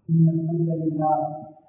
إن الحمد لله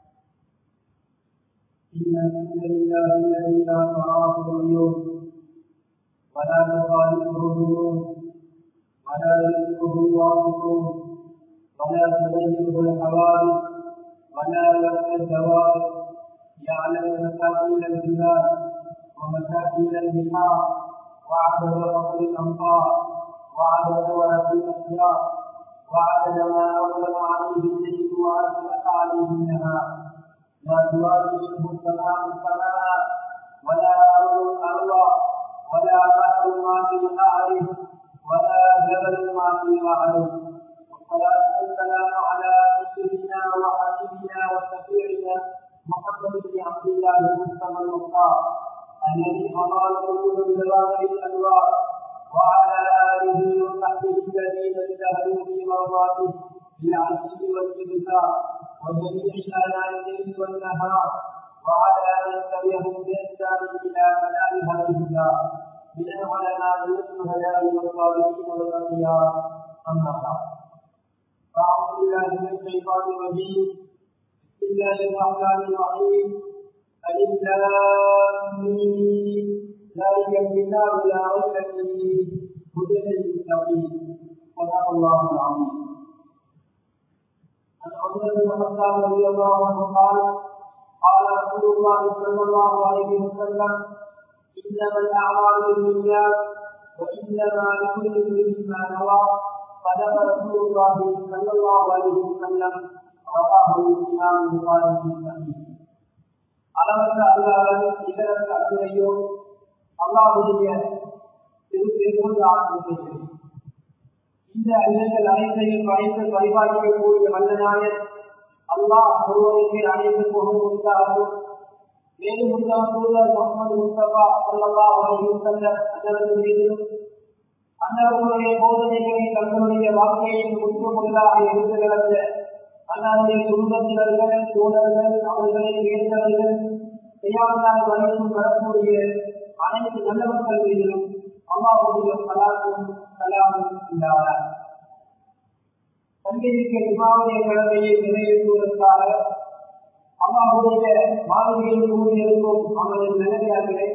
إن الحمد لله الذي لا تراه العيون ولا تخالفه الظنون ولا يدركه الواثقون ولا تضيقه الحوادث ولا يخفى الدوائر يعلم مكائن الجبال ومكائن البحار وعدد فصل الأمطار وعدد ورق الأشجار وعدد ما أظلم عليه الليل وأشرق عليه النهار لا تواري منه السماء السماء ولا أرض أرضا ولا بحر ما في قعره ولا جبل ما في قعره والصلاة والسلام على سيدنا وحبيبنا وشفيعنا محمد بن عبد الله المصطفى المختار الذي قضى القلوب بجوامع الأنوار وعلى آله وصحبه الذين اجتهدوا في مرضاته بالعشي والإبكار وجميع آلاء الليل والنهار وعلى من تبعهم بإحسان إلى منال هذه الدار من العلماء والشهداء والصالحين والأخيار أما بعد فأعوذ بالله من الشيطان الرجيم بسم الله الرحمن الرحيم ألف ذلك الكتاب لا ريب فيه هدى للمتقين صدق الله العظيم عن عمر بن الخطاب رضي الله عنه قال قال رسول الله صلى الله عليه وسلم انما الاعمال بالنيات وانما لكل امرئ ما نوى صدق رسول الله صلى الله عليه وسلم رواه الامام البخاري في صحيح அளவற்ற அல்லாத இதரற்ற அத்துறையோ அல்லாஹுடைய திருப்பெருமொழி ஆரம்பித்தது இந்த அறிஞர்கள் அனைத்தையும் படைத்து பரிபாலிக்கக்கூடிய வல்லநாயர் அல்லாஹ் ஒருவருக்கு அனைத்து புகழ் உண்டாகும் மேலும் உத்தம தூதர் முகமது முஸ்தபா சொல்லல்லா அவரையும் செல்ல அன்னவர்கள் மீதிலும் அன்னவர்களுடைய போதனைகளை தங்களுடைய வாழ்க்கையில் முற்றுமுழுதாக எடுத்து நடந்த அன்னாருடைய குடும்பத்தினர்கள் தோழர்கள் அவர்களை உயர்ந்தவர்கள் செய்யாமல் வரைக்கும் வரக்கூடிய அனைத்து நல்லவர்கள் மீதிலும் அல்லாவுடைய கலாக்கும் கலாமும் இல்லாத தங்கியிருக்க இமாவுடைய கடமையை நிறைவேற்றுவதற்காக அம்மாவுடைய மாதிரியில் கூறியிருக்கும் அவரது நிலையார்களே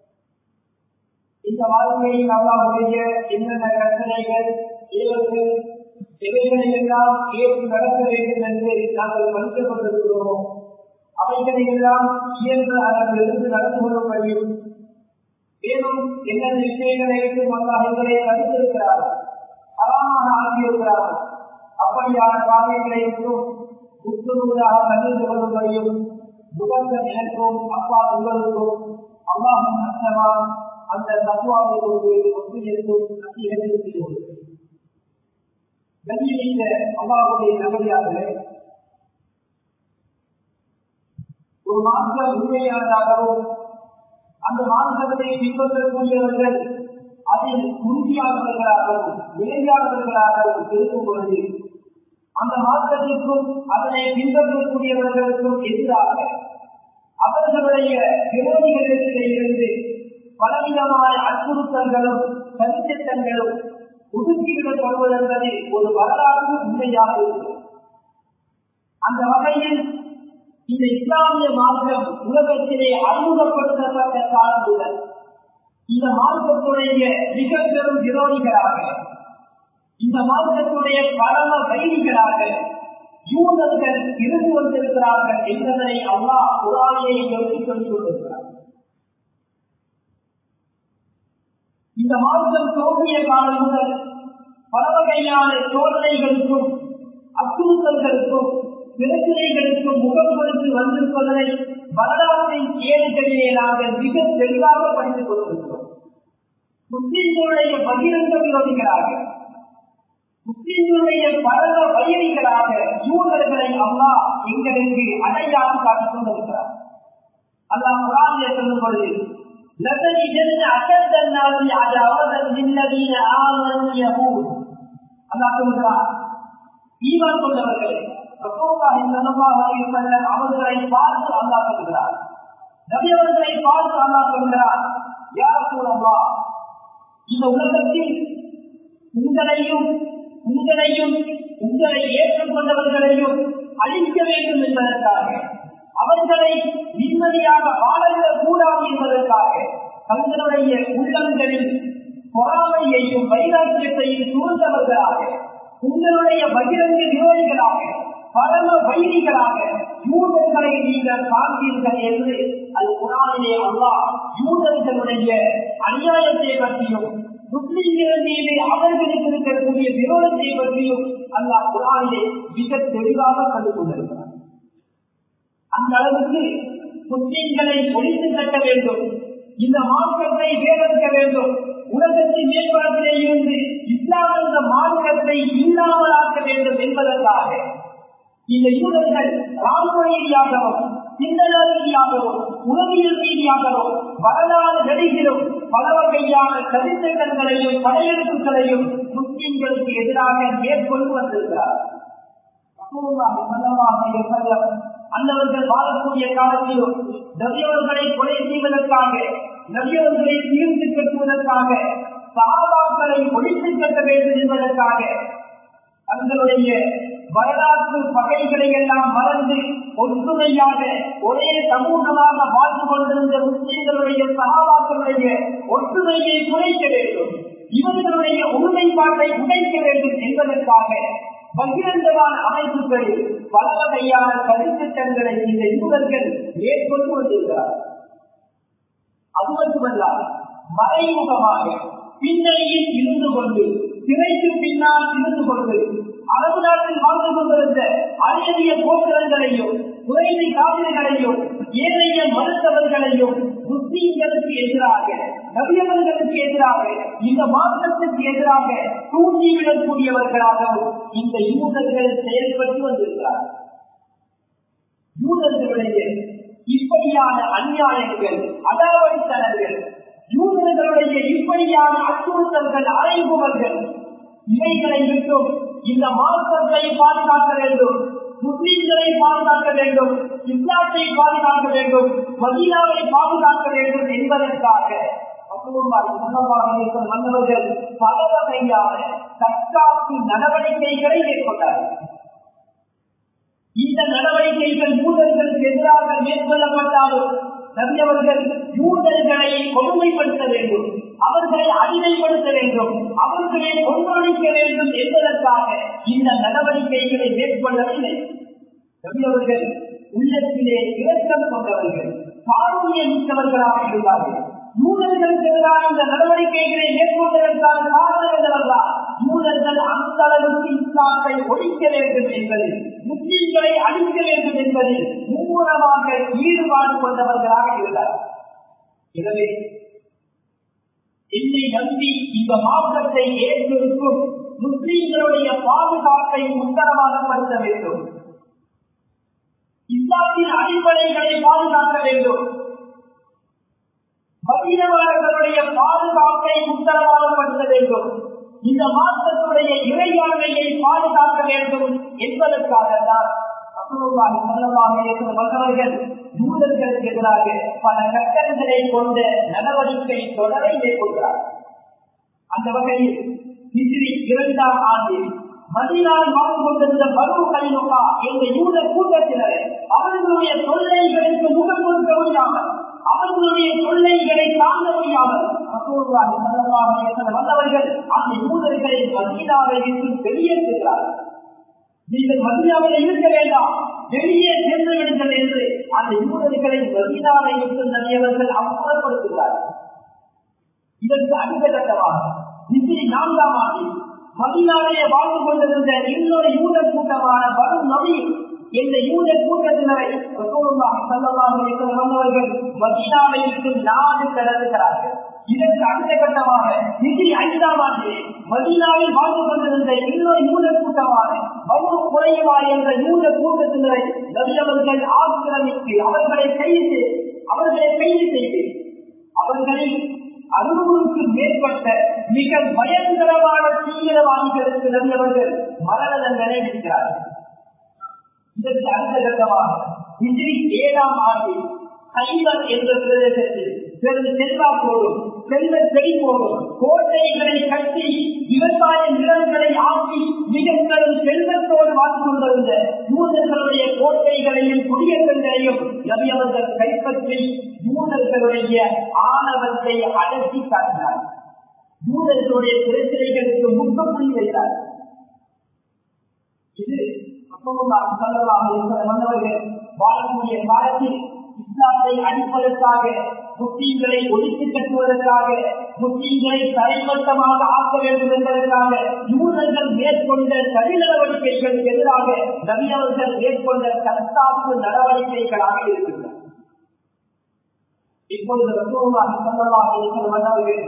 இந்த வாழ்க்கையில் அல்லாவுடைய என்னென்ன கட்டளைகள் இவர்கள் இவைகளை எல்லாம் ஏற்று நடக்க வேண்டும் என்று நாங்கள் படித்துக் கொண்டிருக்கிறோமோ அவைகளை எல்லாம் இயன்ற அளவிலிருந்து நடந்து கொள்ளும்படியும் மேலும் என்னென்ன விஷயங்களை மற்றவர்களை தடுத்திருக்கிறார்கள் அறாமான ஆக்கியிருக்கிறார்கள் அப்படியான காரியங்களை விட்டும் முற்றுமுழுதாக தடுத்து கொள்ளும்படியும் முகந்த எனக்கும் அப்பா உங்களுக்கும் அல்லாஹின் அச்சமா அந்த தத்துவாவை கொண்டு ஒத்துழைத்தும் அத்தியெழுத்து செய்யும் கண்ணியமிக்க அல்லாவுடைய நபடியார்களே ஒரு மாற்றம் உண்மையானதாகவும் அந்த மார்க்கத்தை பின்பற்றக்கூடியவர்கள் அதில் உறுதியானவர்களாகவும் நிலையானவர்களாகவும் இருக்கும் பொழுது அந்த மார்க்கத்திற்கும் அதனை பின்பற்றக்கூடியவர்களுக்கும் எதிராக அவர்களுடைய விரோதிகளிடத்திலே இருந்து பலவிதமான அச்சுறுத்தல்களும் சதித்திட்டங்களும் ஒதுக்கிவிடப்படுவது என்பது ஒரு வரலாற்று உண்மையாக இருக்கிறது அந்த வகையில் இந்த இஸ்லாமிய மார்க்கம் உலகத்திலே அறிமுகப்படுத்தப்பட்ட காலம் முதல் இந்த மார்க்கத்துடைய மிக பெரும் விரோதிகளாக இந்த மார்க்கத்துடைய பரம வைதிகளாக யூதர்கள் இருந்து வந்திருக்கிறார்கள் என்பதனை அல்லாஹ் குரானியை நோக்கி சொல்லிக் கொண்டிருக்கிறார் இந்த மார்க்கம் தோன்றிய காலம் முதல் பல வகையான சோதனைகளுக்கும் அச்சுறுத்தல்களுக்கும் பிரச்சனைகளுக்கும் முகம் கொடுத்து வந்திருப்பதனை வரலாற்றின் ஏடுகளிலே நாங்கள் மிக தெளிவாக படித்துக் கொண்டிருக்கிறோம் முஸ்லிம்களுடைய பகிரங்க விரோதிகளாக முஸ்லிம்களுடைய பரவ வயிறிகளாக யூதர்களை அல்லா எங்களுக்கு அடையாளம் காட்டிக் கொண்டிருக்கிறார் அல்லாஹ் குரானிலே சொல்லும் பொழுது لتجدن أشد الناس عداوة للذين آمنوا اليهود அல்லாஹ் சொல்கிறார் ஈமான் கொண்டவர்களே அவர்களை பார்த்து அல்லாஹ் சொல்கிறார் நபி அவர்களை பார்த்து அல்லாஹ் சொல்கிறார் யார் கூறவா இந்த உலகத்தில் உங்களையும் உங்களையும் உங்களை ஏற்றுக்கொண்டவர்களையும் அழிக்க வேண்டும் என்பதற்காக அவர்களை நிம்மதியாக வாழவிடக் கூடாது என்பதற்காக தங்களுடைய உள்ளங்களில் பொறாமையையும் வைராக்கியத்தையும் சூழ்ந்தவர்களாக உங்களுடைய பகிரங்க விரோதிகளாக பரம வைரிகளாக யூதர்களை நீங்கள் காண்பீர்கள் என்று அது குரானிலே அல்லாஹ் யூதர்களுடைய அநியாயத்தை பற்றியும் முஸ்லிம்கள் மீது அவர்களுக்கு இருக்கக்கூடிய விரோதத்தை பற்றியும் அல்லாஹ் குரானிலே மிக தெளிவாக கண்டு கொண்டிருக்கிறார் அந்த அளவுக்கு முஸ்லிம்களை ஒழித்து கட்ட வேண்டும் இந்த மார்க்கத்தை வேறெடுக்க வேண்டும் உலகத்தின் மேற்பரப்பிலே இருந்து இஸ்லாம் என்ற மார்க்கத்தை இல்லாமலாக்க வேண்டும் என்பதற்காக இந்த யூதர்கள் ராணுவ ரீதியாகவும் சிந்தன ரீதியாகவும் உளவியல் ரீதியாகவும் வரலாறு நடிகிலும் பல வகையான கருத்தங்களையும் படையெடுப்புகளையும் முஸ்லிம்களுக்கு எதிராக மேற்கொண்டு வந்திருக்கிறார் அந்தவர்கள் வாழக்கூடிய காலத்திலும் நபியவர்களை கொலை செய்வதற்காக நபியவர்களை தீர்த்து கட்டுவதற்காக சாபாக்களை ஒழித்து கட்ட வேண்டும் என்பதற்காக தங்களுடைய வரலாற்று பகைகளை எல்லாம் மறந்து ஒற்றுமையாக ஒரே சமூகமாக வாழ்ந்து கொண்டிருந்த முஸ்லிம்களுடைய சகாபாக்களுடைய ஒற்றுமையை குறைக்க வேண்டும் இவர்களுடைய ஒருமைப்பாட்டை உடைக்க வேண்டும் என்பதற்காக பகிரங்கமான அமைப்புகளில் பல வகையான கருத்திட்டங்களை இந்த யூதர்கள் மேற்கொண்டு வந்திருக்கிறார் அது மட்டுமல்லாது மறைமுகமாக பின்னணியில் இருந்து கொண்டு திரைக்கு பின்னால் இருந்து கொண்டு அரபு நாட்டில் வாழ்ந்து கொண்டிருந்த அரியறிய போக்குறங்களையும் குறைந்த காவிரிகளையும் ஏழைய மருத்துவர்களையும் முஸ்லீம்களுக்கு எதிராக நவியவர்களுக்கு எதிராக இந்த மாற்றத்திற்கு எதிராக தூண்டிவிடக்கூடியவர்களாகவும் இந்த யூதர்கள் செயல்பட்டு வந்திருக்கிறார் யூதர்களுடைய இப்படியான அநியாயங்கள் அடாவடித்தனர்கள் யூதர்களுடைய இப்படியான அச்சுறுத்தல்கள் அறைகுவர்கள் இவைகளை விட்டும் இந்த மாற்றத்தை பாதுகாக்க வேண்டும் முஸ்லீம்களை பாதுகாக்க வேண்டும் இஸ்லாத்தை பாதுகாக்க வேண்டும் மதீனாவை பாதுகாக்க வேண்டும் என்பதற்காக வந்தவர்கள் பல வகையான தற்காப்பு நடவடிக்கைகளை மேற்கொண்டார்கள் இந்த நடவடிக்கைகள் யூதர்களுக்கு எதிராக மேற்கொள்ளப்பட்டாலும் நபியவர்கள் யூதர்களை கொடுமைப்படுத்த வேண்டும் அவர்களை அடிமைப்படுத்த வேண்டும் அவர்களை கொன்றொழிக்க வேண்டும் என்பதற்காக இந்த நடவடிக்கைகளை மேற்கொள்ளவில்லை நபியவர்கள் உள்ளத்திலே இரக்கம் கொண்டவர்கள் காரூணிய மிக்கவர்களாக இருந்தார்கள் யூதர்களுக்கு எதிரான இந்த நடவடிக்கைகளை மேற்கொண்டதற்கான காரணம் என்னவென்றால் யூதர்கள் அந்த அளவுக்கு இஸ்லாத்தை ஒழிக்க வேண்டும் என்பதில் முஸ்லிம்களை அழிக்க வேண்டும் என்பதில் மும்முரமாக ஈடுபாடு கொண்டவர்களாக இருந்தார் எனவே என்னை நம்பி இந்த மாற்றத்தை ஏற்றிருக்கும் முஸ்லிம்களுடைய பாதுகாப்பை உத்தரவாதப்படுத்த வேண்டும் இஸ்லாத்தின் அடிப்படைகளை பாதுகாக்க வேண்டும் மதீனவாளர்களுடைய பாதுகாப்பை உத்தரவாதப்படுத்த வேண்டும் இந்த மாற்றத்துடைய இறையாண்மையை பாதுகாக்க வேண்டும் என்பதற்காகத்தான் வந்தவர்கள் யூதர்களுக்கு எதிராக பல கட்டங்களை கொண்ட நடவடிக்கை தொடரை மேற்கொள்கிறார் அந்த வகையில் ஹிஜ்ரி இரண்டாம் ஆண்டில் மதினால் வாழ்ந்து கொண்டிருந்த பருவ கைநோக்கா என்ற யூத கூட்டத்தினர் அவர்களுடைய தொல்லைகளுக்கு முகம் கொடுக்க முடியாமல் அவர்களுடைய தொல்லைகளை தாங்க முடியாமல் வந்தவர்கள் அந்த யூதர்களை மதீனாவை இருந்து வெளியேற்றுகிறார்கள் நீங்கள் மதீனாவில் இருக்க வேண்டாம் வெளியே சென்று விடுங்கள் என்று அந்த யூதர்களை மதீனாவை விட்டு நடிகர்கள் அப்புறப்படுத்துகிறார்கள் இதற்கு அடுத்த கட்டமாக இந்திரி நான்காம் ஆண்டில் மதினாலே வாழ்ந்து கொண்டிருந்த இன்னொரு யூத கூட்டமான வரும் நபி இந்த யூத கூட்டத்தினரை வந்தவர்கள் மதீனாவை விட்டு நாடு கடந்துகிறார்கள் இதற்கு அடுத்த கட்டமாக நிதி ஐந்தாம் ஆண்டு மதீனாவில் வாழ்ந்து கொண்டிருந்த இன்னொரு யூத கூட்டமான வகு குறைவா என்ற யூத கூட்டத்தினரை நபியவர்கள் ஆக்கிரமித்து அவர்களை கைது அவர்களை கைது செய்து அவர்களில் அறுநூறுக்கு மேற்பட்ட மிக பயங்கரமான தீவிரவாதிகளுக்கு நம்பியவர்கள் மரண தண்டனை விடுக்கிறார்கள் இதற்கு அடுத்த கட்டமாக இதில் ஏழாம் ஆண்டில் ஹைபர் என்ற பிரதேசத்தில் பெரும் செல்வாக்கோடும் செல்வ செழிப்போடும் கோட்டைகளை கட்டி விவசாய நிலங்களை ஆக்கி மிகப்பெரும் செல்வத்தோடு வாழ்ந்து கொண்டிருந்த யூதர்களுடைய கோட்டைகளையும் குடியேற்றங்களையும் நபியவர்கள் கைப்பற்றி யூதர்களுடைய ஆணவத்தை அடக்கி காட்டினார் யூதர்களுடைய பிரச்சனைகளுக்கு முற்றுப்புள்ளி வைத்தார் இது மன்னவர்கள் வாழக்கூடிய காலத்தில் இஸ்லாத்தை அடிப்பதற்காக முஸ்லீம்களை ஒழித்து கட்டுவதற்காக முஸ்லீம்களை தரைமட்டமாக ஆக்க வேண்டும் என்பதற்காக யூதர்கள் மேற்கொண்ட சரி நடவடிக்கைகளுக்கு எதிராக நபியவர்கள் மேற்கொண்ட தற்காப்பு நடவடிக்கைகளாக இருக்கின்றன இப்பொழுது ரசூலுல்லாஹி ஸல்லல்லாஹு அலைஹி வஸல்லம் அவர்கள்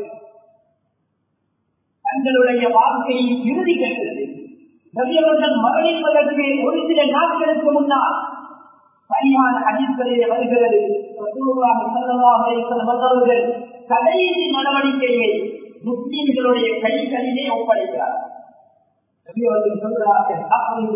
தங்களுடைய வாழ்க்கையை இறுதி கட்டது நபியவர்கள் மரணிப்பதற்கு ஒரு சில நாட்களுக்கு முன்னால் சரியான அடிப்படையில் வருகிறது அவர்கள் கடைசி நடவடிக்கையை முஸ்லீம்களுடைய கைகளிலே ஒப்படைக்கிறார் நபியவர்கள் சொல்கிறார்கள்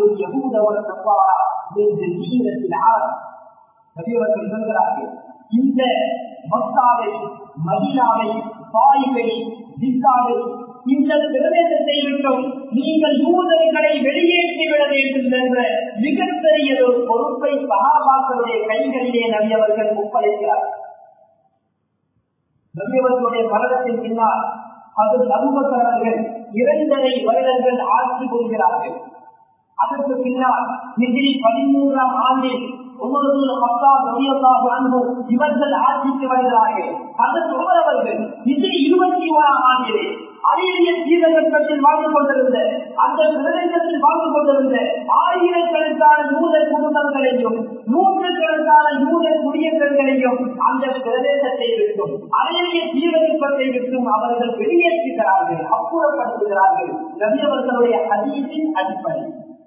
நபியவர்கள் சொல்கிறார்கள் இந்த மக்காவை மதினாவை தாய்வை திசாவை இந்த பிரதேசத்தை விட்டும் நீங்கள் யூதர்களை வெளியேற்றிவிட வேண்டும் என்ற மிகப்பெரிய ஒரு பொறுப்பை சகாபாக்களுடைய கைகளிலே நபியவர்கள் ஒப்படைக்கிறார் நபியவர்களுடைய மரணத்தின் பின்னால் அது அபுபக்கரவர்கள் இரண்டரை வருடங்கள் ஆட்சி கொள்கிறார்கள் அதற்கு பின்னால் நிதிரி பதிமூன்றாம் ஆண்டில் இவர்கள் ஆட்சிக்கு வருகிறார்கள் அதற்கு அவர்கள் இது இருபத்தி ஓராம் ஆண்டிலே அரியரிய சீரகத்தில் வாழ்ந்து கொண்டிருந்த அந்த பிரதேசத்தில் வாழ்ந்து கொண்டிருந்த ஆயிரக்கணக்கான யூத குடும்பங்களையும் நூற்றுக்கணக்கான யூத குடியேற்றங்களையும் அந்த பிரதேசத்தை விட்டும் அரியரிய சீரகத்தை விட்டும் அவர்கள் வெளியேற்றுகிறார்கள் அப்புறப்படுத்துகிறார்கள் நபியவர்களுடைய அதிகத்தின் அடிப்படை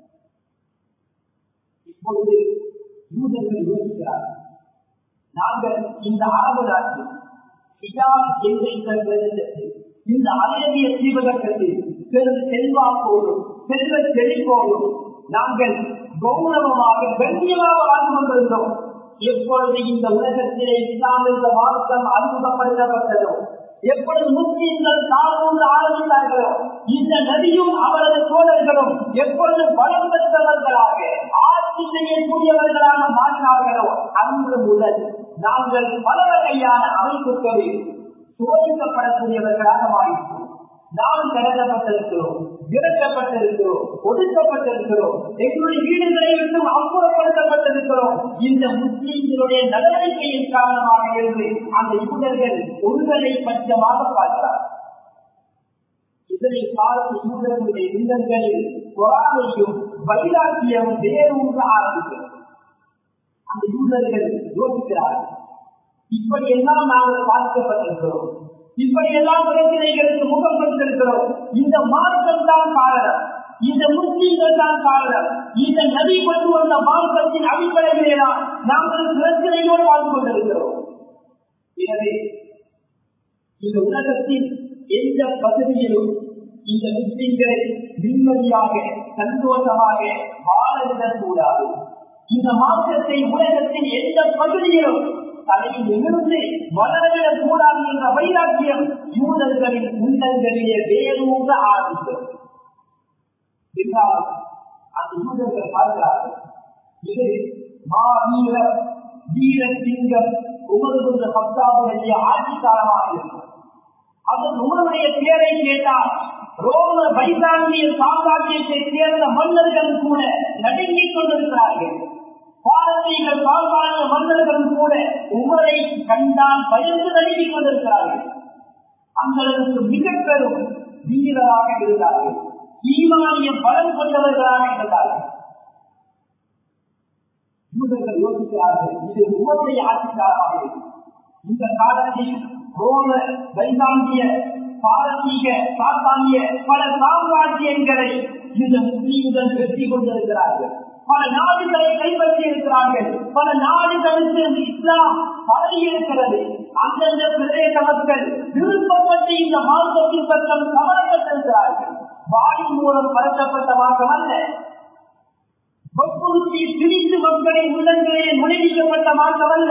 இப்பொழுது யூதர்கள் யோசிக்கிறார்கள் நாங்கள் இந்த அரபு நாட்டில் ஹிஜாப் என்ற இந்த பிரதேசத்தில் இந்த அழகிய தீபகத்தில் பெரும் செல்வாக்கோடும் செல்வ செழிப்போடும் நாங்கள் கௌரவமாக கண்ணியமாக வாழ்ந்து கொண்டிருந்தோம் எப்பொழுது இந்த உலகத்திலே இஸ்லாம் என்ற மார்க்கம் அறிமுகப்படுத்தப்பட்டதோ எப்பொழுது முஸ்லீம்கள் காலூன்று ஆரம்பித்தார்களோ இந்த நதியும் அவரது தோழர்களும் எப்பொழுது பலம் பெற்றவர்களாக ஆட்சி செய்யக்கூடியவர்களாக மாறினார்களோ அன்று முதல் நாங்கள் பல வகையான அமைப்புகளில் சோதிக்கப்படக்கூடியவர்களாக மாறினோம் நாம் கடத்தப்பட்டிருக்கிறோம் விரட்டப்பட்டிருக்கிறோம் ஒடுக்கப்பட்டிருக்கிறோம் எங்களுடைய வீடுகளை விட்டு அப்புறப்படுத்தப்பட்டிருக்கிறோம் இந்த முஸ்லீம்களுடைய நடவடிக்கையின் காரணமாக இருந்து அந்த யூதர்கள் ஒருவரை பட்சமாக பார்க்கிறார் இதனை பார்த்து யூதர்களுடைய இல்லங்களில் பொறாமையும் வைராக்கியம் வேறொன்று ஆரம்பிக்கிறது அந்த யூதர்கள் யோசிக்கிறார்கள் இப்படி எல்லாம் நாங்கள் பார்க்கப்பட்டிருக்கிறோம் இப்படி எல்லாம் பிரச்சனைகளுக்கு முகம் கொடுத்திருக்கிறோம் இந்த மார்க்கம் தான் காரணம் இந்த முஸ்லீம்கள் தான் காரணம் இந்த நதி கொண்டு வந்த மார்க்கத்தின் அடிப்படையிலே தான் நாங்கள் பிரச்சனையோடு வாழ்ந்து கொண்டிருக்கிறோம் எனவே இந்த உலகத்தின் எந்த பகுதியிலும் இந்த முஸ்லிம்களை நிம்மதியாக சந்தோஷமாக வாழவிடக்கூடாது இந்த மார்க்கத்தை உலகத்தின் எந்த பகுதியிலும் தலையில் இருந்து வளரவிடக் கூடாது என்ற வைராக்கியம் யூதர்களின் உள்ளங்களிலே வேரூன்ற ஆரம்பித்தது அந்த யூதர்கள் பார்க்கிறார்கள் இது மாவீர வீர சிங்கம் உமது சப்தாவுடைய ஆட்சி காலமாக இருக்கும் அதன் உங்களுடைய பேரை கேட்டால் ரோம பைசாந்திய சாம்ராஜ்யத்தை சேர்ந்த மன்னர்கள் கூட நடுங்கிக் கொண்டிருக்கிறார்கள் பாரசீக சாம்ராஜ்ய மன்னர்களும் கூட உமரை கண்டால் பயந்து நடுங்கிக் கொண்டிருக்கிறார்கள் அங்களுக்கு மிக பெரும் வீரராக இருந்தார்கள் ஈமானிய பலம் கொண்டவர்களாக இருந்தார்கள் யூதர்கள் யோசிக்கிறார்கள் இது உமருடைய ஆட்சிக்காரமாக இருக்கும் இந்த காலத்தில் ரோம பைசாந்திய பாரசீக சாத்தானிய பல சாம்ராஜ்யங்களை இந்த முஸ்லீம்கள் வெற்றி கொண்டிருக்கிறார்கள் பல நாடுகளை கைப்பற்றி இருக்கிறார்கள் பல நாடுகளுக்கு இஸ்லாம் பரவி இருக்கிறது அந்தந்த பிரதேச மக்கள் விருப்பப்பட்டு இந்த மார்க்கத்தின் பக்கம் கவலைப்பட்டிருக்கிறார்கள் வாயு மூலம் பரத்தப்பட்ட மார்க்கம் அல்ல வற்புறுத்தி திணித்து மக்களை உள்ளங்களே நுழைவிக்கப்பட்ட மார்க்கம் அல்ல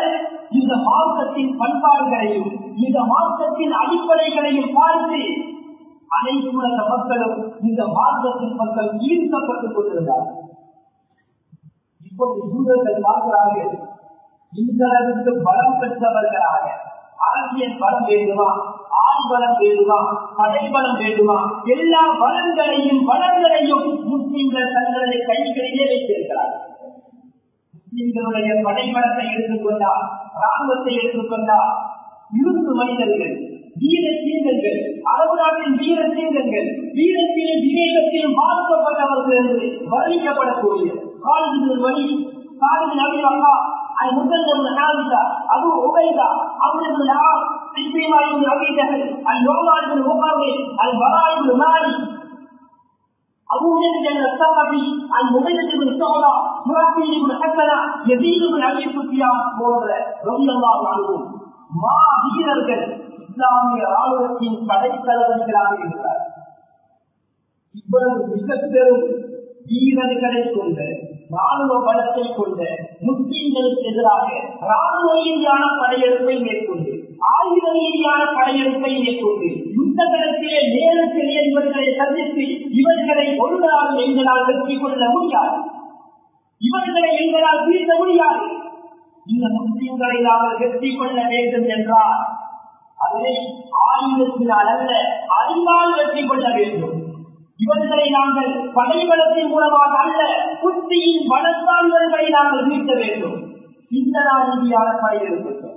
இந்த மார்க்கத்தின் பண்பாடுகளையும் இந்த மார்க்கத்தின் அடிப்படைகளையும் பார்த்து அனைத்து உலக மக்களும் இந்த மார்க்கத்தின் மக்கள் ஈர்க்கப்பட்டுக் கொண்டிருந்தார்கள் இப்பொழுது யூதர்கள் பார்க்கிறார்கள் இந்த அளவுக்கு பலம் பெற்றவர்களாக அரசியல் பலம் வேண்டுமா ஆண் பலம் வேண்டுமா படைபலம் வேண்டுமா எல்லா பலன்களையும் பலன்களையும் முஸ்லிம்கள் தங்களுடைய கைகளிலே வைத்திருக்கிறார்கள் முஸ்லிம்களுடைய படைபலத்தை எடுத்துக்கொண்டால் ராணுவத்தை எடுத்துக்கொண்டால் இருபது மனிதர்கள் வீர சீங்கர்கள் அரபு நாட்டின் வீர சீங்கர்கள் வீரத்திலும் விவேகத்திலும் பாதிக்கப்பட்டவர்கள் என்று வர்ணிக்கப்படக்கூடிய காலத்தில் வழி காலத்தில் அபி அக்கா அது முதல் ஹாரிசா அபு உபைதா அபு லாப் இஸ்ரீமா இப்னு அபி ஜஹல் அல் நோமா இப்னு முகாமே அல் பரா இப்னு மாலி أبو جهل الثقفي عن مغيرة بن شعبة مراتب بن حسنة يزيد بن أبي سفيان போன்ற رضي الله عنهم மா வீரர்கள் இஸ்லாமிய ராணுவத்தின் படைத்தளபதிகளாக இருக்கிறார் இவ்வளவு மிக பெரும் வீரர்களை கொண்ட ராணுவ பலத்தை கொண்ட முஸ்லிம்களுக்கு எதிராக ராணுவ ரீதியான படையெடுப்பை மேற்கொண்டு ஆயுத ரீதியான படையெடுப்பை மேற்கொண்டு யுத்த களத்திலே நேருக்கு நேர் இவர்களை சந்தித்து இவர்களை ஒருவரால் எங்களால் வெற்றி கொள்ள முடியாது இவர்களை எங்களால் வீழ்த்த முடியாது இந்த முஸ்லிம்களை நாங்கள் வெற்றி கொள்ள வேண்டும் என்றால் அதனை ஆயுதத்தினால் அல்ல அறிவால் வெற்றி கொள்ள வேண்டும் இவர்களை நாங்கள் படைபலத்தின் மூலமாக அல்ல புத்தியின் பலத்தால் இவர்களை நாங்கள் மீட்க வேண்டும் சிந்தனா ரீதியான படையெடுப்புகள்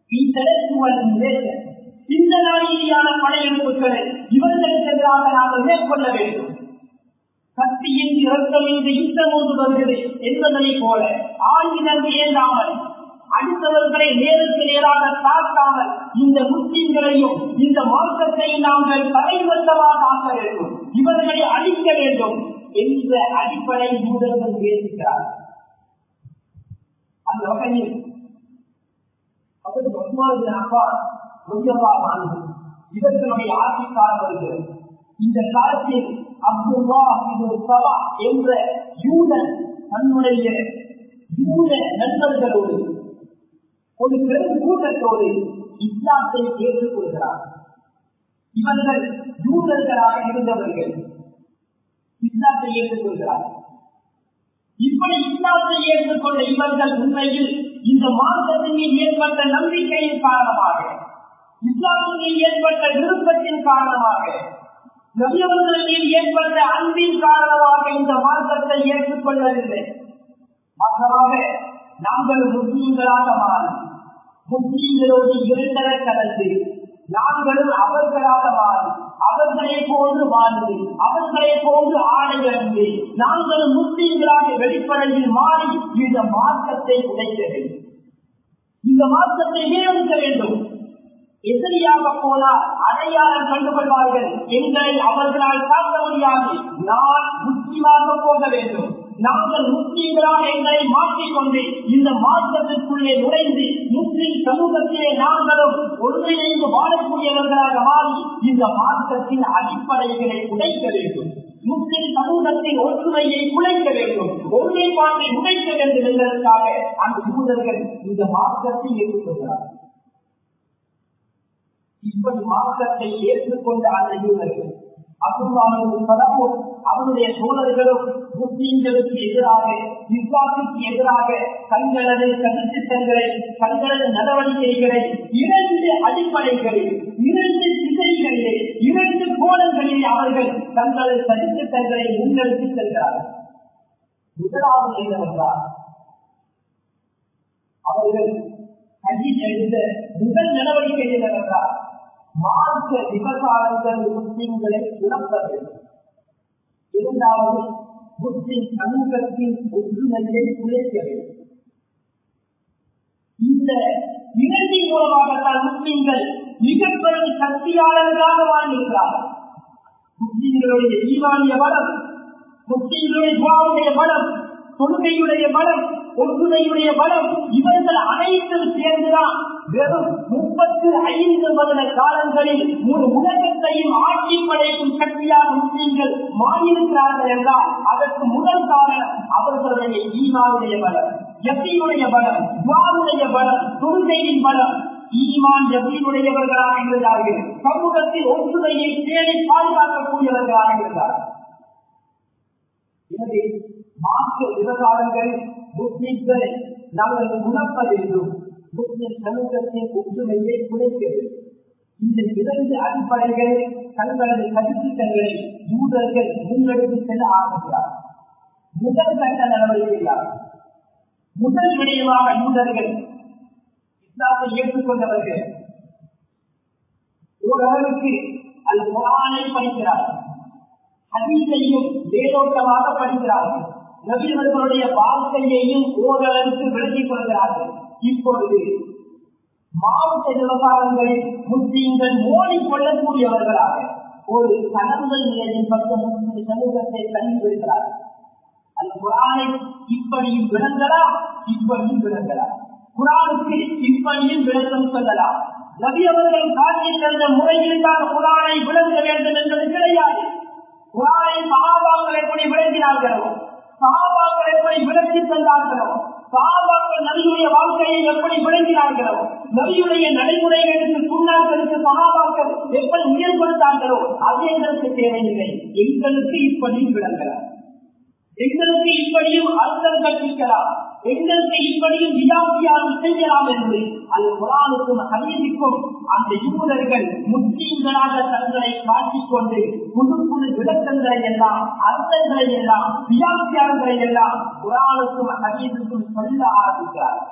சிந்தனா ரீதியான படையெடுப்புகளை இவர்களுக்கு எதிராக நாங்கள் மேற்கொள்ள வேண்டும் சக்தியின் இரத்தம் இந்த யுத்தம் ஒன்று வருகிறது என்பதனை போல ஆயுதம் ஏந்தாமல் அடுத்தவர்களை நேருக்கு நேராக தாக்காமல் இந்த முஸ்லிம்களையும் இந்த மார்க்கத்தை நாங்கள் தலைவந்தமாக ஆக்க வேண்டும் இவர்களை அழிக்க வேண்டும் என்ற அடிப்படை மூடர்கள் பேசுகிறார் அந்த வகையில் அப்பா இவர்களுடைய ஆட்சி காலம் வருகிறது இந்த காலத்தில் அப்துல்லா சபா என்ற யூதன் தன்னுடைய யூத நண்பர்களோடு ஒரு பெரும் கூட்டத்தோடு இஸ்லாத்தை ஏற்றுக்கொள்கிறார் இவர்கள் யூதர்களாக இருந்தவர்கள் இஸ்லாத்தை ஏற்றுக்கொள்கிறார் இப்படி இஸ்லாத்தை ஏற்றுக்கொண்ட இவர்கள் உண்மையில் இந்த மார்க்கத்தின் மீது ஏற்பட்ட நம்பிக்கையின் காரணமாக இஸ்லாமின் மீது ஏற்பட்ட விருப்பத்தின் காரணமாக நபியவர்களில் ஏற்பட்ட அன்பின் காரணமாக இந்த மார்க்கத்தை ஏற்றுக்கொள்ளவில்லை மாற்றமாக நாங்கள் முஸ்லீம்களாக மாறி முஸ்லீம்களோடு இரண்டர கலந்து நாங்களும் அவர்களாக மாறி அவர்களை போன்று வாழ்ந்து அவர்களை போன்று ஆடையறிந்து நாங்கள் முஸ்லீம்களாக வெளிப்படையில் மாறி இந்த மார்க்கத்தை உடைக்க வேண்டும் இந்த மார்க்கத்தை நியமிக்க வேண்டும் எதிரியாக போனால் அடையாளம் கண்டுகொள்வார்கள் எங்களை அவர்களால் காக்க முடியாது நான் முஸ்லீமாக போக வேண்டும் நாங்கள் முஸ்லீம்களாக எங்களை மாற்றிக்கொண்டு இந்த மார்க்கத்திற்குள்ளே நுழைந்து முஸ்லிம் சமூகத்திலே நாங்களும் ஒன்றிணைந்து வாழக்கூடியவர்களாக மாறி இந்த மார்க்கத்தின் அடிப்படைகளை உடைக்க வேண்டும் முஸ்லிம் சமூகத்தின் ஒற்றுமையை குலைக்க வேண்டும் ஒருமைப்பாட்டை உடைக்க வேண்டும் என்பதற்காக அந்த யூதர்கள் இந்த மார்க்கத்தை ஏற்றுக்கொள்கிறார்கள் இப்படி மார்க்கத்தை ஏற்றுக்கொண்ட அந்த யூதர்கள் அப்துல்லாவும் அவருடைய சோழர்களும் முஸ்லீம்களுக்கு எதிராக இஸ்லாத்துக்கு எதிராக தங்களது சதித்திட்டங்களை தங்களது நடவடிக்கைகளை இரண்டு அடிப்படைகளில் இரண்டு திசைகளிலே இரண்டு கோணங்களில் அவர்கள் தங்களது சதித்திட்டங்களை முன்னெடுத்து செல்கிறார்கள் முதலாவது என்னவென்றால் அவர்கள் கல்வி எடுத்த முதல் நடவடிக்கை என்னவென்றால் மார்க்க விவசாயங்கள் முஸ்லிம்களை இழக்க வேண்டும் இரண்டாவது முஸ்லிம் சமூகத்தின் ஒற்றுமையை குறைக்க வேண்டும் இந்த இரண்டின் மூலமாகத்தான் முஸ்லிம்கள் மிக பெரும் சக்தியாளர்களாக வாழ்ந்திருக்கிறார்கள் முஸ்லிம்களுடைய ஈவானிய பலம் முஸ்லிம்களுடைய துவாவுடைய பலம் தொழுகையுடைய பலம் ஒற்றுமையுடைய பலம் இவர்கள் அனைத்தும் சேர்ந்துதான் வெறும் முப்பத்து ஐந்து வருட காலங்களில் ஒரு உலகத்தையும் ஆட்சி படைக்கும் சக்தியாக முஸ்லீம்கள் மாறியிருக்கிறார்கள் என்றால் அதற்கு முதல் காரணம் அவர்களுடைய ஈமாவுடைய பலம் எப்பியுடைய பலம் துவாருடைய பலம் தொழுகையின் பலம் ஈமான் எப்பியுடையவர்களாக இருந்தார்கள் சமூகத்தில் ஒற்றுமையை தேடி பாதுகாக்கக்கூடியவர்களாக இருந்தார்கள் எனவே மாற்று விவகாரங்கள் முஸ்லிம்களை நாங்கள் உணர்த்த வேண்டும் முஸ்லிம் சமூகத்தின் ஒற்றுமையை குறைக்க வேண்டும் இந்த இரண்டு அடிப்படைகள் தங்களது கருத்துக்களை யூதர்கள் முன்னெடுத்து செல்ல ஆரம்பித்தார் முதல் கட்ட நடவடிக்கையார் முதல் விடயமாக யூதர்கள் இஸ்லாத்தை ஏற்றுக்கொண்டவர்கள் ஓரளவுக்கு அது குரானை படிக்கிறார்கள் ஹதீஸையும் வேரோட்டமாக படிக்கிறார்கள் நபியவர்களுடைய வாழ்க்கையையும் ஓரளவுக்கு விளக்கிக் கொள்கிறார்கள் இப்பொழுது மாவட்ட விவகாரங்களில் முஸ்லீம்கள் மோடிக்கொள்ளக்கூடியவர்களாக ஒரு கலந்தல் நிலையின் பக்கம் முஸ்லிம் சமூகத்தை தள்ளிவிடுகிறார்கள் அந்த குரானை இப்படியும் விளங்கலாம் இப்படியும் விளங்கலாம் குரானுக்கு இப்படியும் விளக்கம் சொல்லலாம் நபி அவர்கள் காட்டில் தந்த முறையில் தான் குரானை விளங்க வேண்டும் என்பது கிடையாது குரானை சகாபாக்கள் எப்படி விளங்கினார்களோ சகாபாக்கள் எப்படி விளக்கி தந்தார்களோ சகாபாக்கள் நபியுடைய வாழ்க்கையை எப்படி விளங்கினார்களோ நபியுடைய நடைமுறைகளுக்கு சுண்ணாக்களுக்கு சகாபாக்கள் எப்படி உயர் கொடுத்தார்களோ அது எங்களுக்கு தேவையில்லை எங்களுக்கு இப்படி விளங்கலாம் எங்களுக்கு இப்படியும் அர்த்தம் கற்பிக்கலாம் எங்களுக்கு இப்படியும் வியாபியாரம் செய்யலாம் என்று அது குரானுக்கும் ஹதீஸுக்கும் அந்த யூதர்கள் முஸ்லீம்களாக தங்களை காட்டிக்கொண்டு புது புது விளக்கங்களை எல்லாம் அர்த்தங்களை எல்லாம் வியாபியாரங்களை எல்லாம் குரானுக்கும் ஹதீஸுக்கும் சொல்ல ஆரம்பிக்கிறார்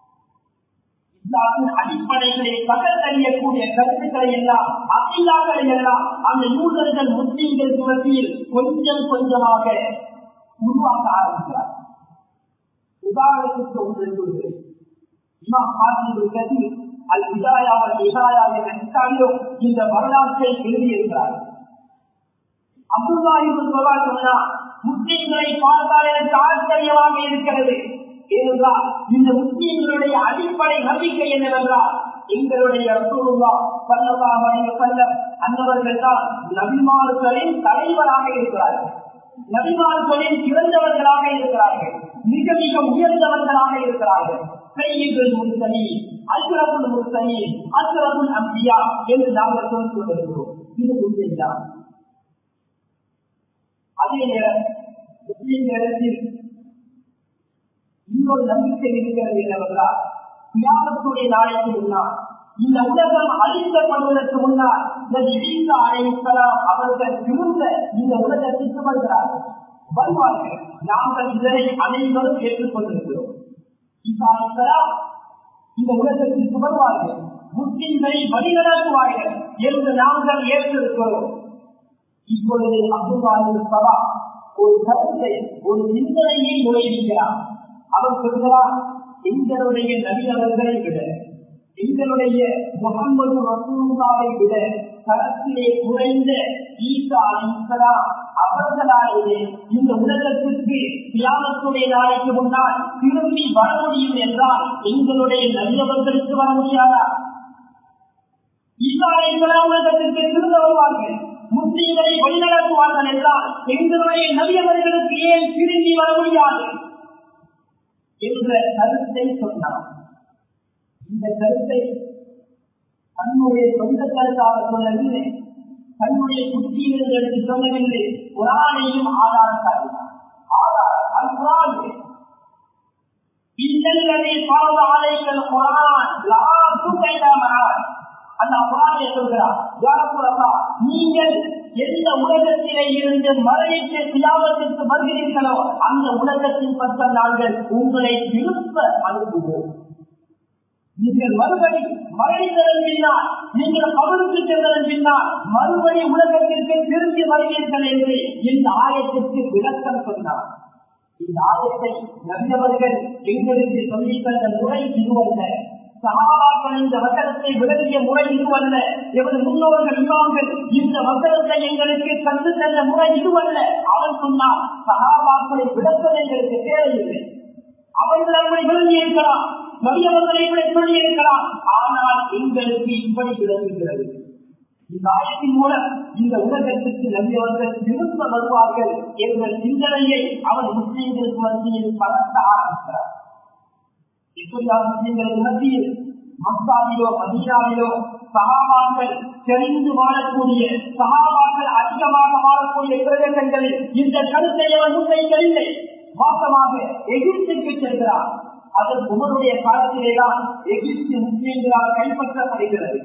இஸ்லாமின் அடிப்படைகளை பகத்தறியக்கூடிய கருத்துக்களை எல்லாம் அகிலாக்களை எல்லாம் அந்த யூதர்கள் முஸ்லீம்கள் மத்தியில் கொஞ்சம் கொஞ்சமாக உருவாக்க ஆரம்பிக்கிறார் உதாரணத்துக்கு ஒன்று சொல்கிறேன் இமாம் ஹாசிபுல் கதீர் அல் விதாயா அல் விதாயா என்ற கிதாபிலும் இந்த வரலாற்றை எழுதியிருக்கிறார் அப்துல்லாஹிபுல் சலா சொன்னா முஸ்லீம்களை பார்த்தால் எனக்கு ஆச்சரியமாக இருக்கிறது ஏனென்றால் இந்த முஸ்லீம்களுடைய அடிப்படை நம்பிக்கை என்னவென்றால் எங்களுடைய ரசூலுல்லா ஸல்லல்லாஹு அலைஹி வஸல்லம் அன்னவர்கள் தான் நபிமார்களின் தலைவராக இருக்கிறார்கள் நபிமார்களின் சிறந்தவர்களாக இருக்கிறார்கள் மிக மிக உயர்ந்தவர்களாக இருக்கிறார்கள் கையில் முத்தனி அசுரபுல் முத்தனி அசுரபுல் அம்பியா என்று நாங்கள் சொல்லிக் கொண்டிருக்கிறோம் இது உண்மைதான் அதே நேரம் முஸ்லிம் நேரத்தில் இன்னொரு நம்பிக்கை இருக்கிறது என்னவென்றால் தியாகத்துடைய நாளைக்கு முன்னால் இந்த உலகம் அழிக்கப்படுவதற்கு முன்னால் நபி ஈசா அலைஹிஸ்ஸலாம் அவர்கள் திரும்ப இந்த உலகத்திற்கு வருகிறார்கள் வருவார்கள் நாங்கள் இதனை அனைவரும் ஏற்றுக்கொண்டிருக்கிறோம் ஈசா அலைஹிஸ்ஸலாம் இந்த உலகத்திற்கு வருவார்கள் முஸ்லிம்களை வழிநடத்துவார்கள் என்று நாங்கள் ஏற்றிருக்கிறோம் இப்பொழுது அப்துல்லாஹி சலா ஒரு கருத்தை ஒரு சிந்தனையை நுழைகிறார் அவர் சொல்கிறார் எங்களுடைய நபி அவர்களை விட எங்களுடைய முகமது ரசூல்லாவை விட கரத்திலே குறைந்த ஈசா அலிசலா அவர்களாலே இந்த உலகத்திற்கு தியானத்துடைய நாளைக்கு முன்னால் திரும்பி வர முடியும் என்றால் எங்களுடைய நபியவர்களுக்கு வர முடியாதா ஈசா அலிசலா உலகத்திற்கு திரும்ப வருவார்கள் முஸ்லீம்களை வழிநடத்துவார்கள் என்றால் எங்களுடைய நபியவர்களுக்கு ஏன் திரும்பி வர முடியாது என்ற கருத்தை சொன்னார் இந்த கருத்தை தன்னுடைய சொந்த கருத்தாக சொல்லவில்லை தன்னுடைய குட்டியிலிருந்து எடுத்து சொல்லவில்லை குரானையும் ஆதாரம் காட்டினார் ஆதாரம் அது குரான் இன்னல்லதை பாவ ஆலைகள் குரான் லா துகைதாமரான் அந்த குரானை சொல்கிறார் யாரப்புறப்பா நீங்கள் எந்த உலகத்திலே இருந்து மறையிட்டு தியாகத்திற்கு வருகிறீர்களோ அந்த உலகத்தின் பக்கம் நாங்கள் உங்களை திரும்ப அனுப்புவோம் நீங்கள் மறுபடி மறைந்ததன் பின்னால் நீங்கள் அவருக்கு சென்றதன் பின்னால் மறுபடி உலகத்திற்கு திரும்பி வருவீர்கள் என்று இந்த ஆயத்திற்கு விளக்கம் சொன்னார் இந்த ஆயத்தை நபியவர்கள் எங்களுக்கு சொல்லி தந்த முறை இதுவல்ல சகாபாக்கள் இந்த வசனத்தை விளங்கிய முறை இதுவல்ல எமது முன்னோர்கள் இமாம்கள் இந்த வசனத்தை எங்களுக்கு கண்டு தந்த முறை இதுவல்ல அவன் சொன்னான் சகாபாக்களை விளக்கம் எங்களுக்கு தேவையில்லை அவர்கள் அப்படி விளங்கி இருக்கலாம் நபியவர்களை இப்படி சொல்லி இருக்கலாம் ஆனால் எங்களுக்கு இப்படி விளங்குகிறது இந்த ஆயத்தின் மூலம் இந்த உலகத்திற்கு நம்பியவர்கள் திரும்ப வருவார்கள் என்ற சிந்தனையை அவர் முஸ்லீம்களுக்கு மத்தியில் பலத்த ஆரம்பிக்கிறார் எப்படியாவது முஸ்லிம்களுக்கு மத்தியில் மக்காவிலோ மதீனாவிலோ சகாபாக்கள் தெரிந்து வாழக்கூடிய சகாபாக்கள் அதிகமாக வாழக்கூடிய பிரதேசங்களில் இந்த கருத்தை அவர் முன்வைக்கவில்லை மாசமாக எகிப்துக்கு செல்கிறார் அதன் உமருடைய காலத்திலேதான் எகிப்து முஸ்லிம்களால் கைப்பற்றப்படுகிறது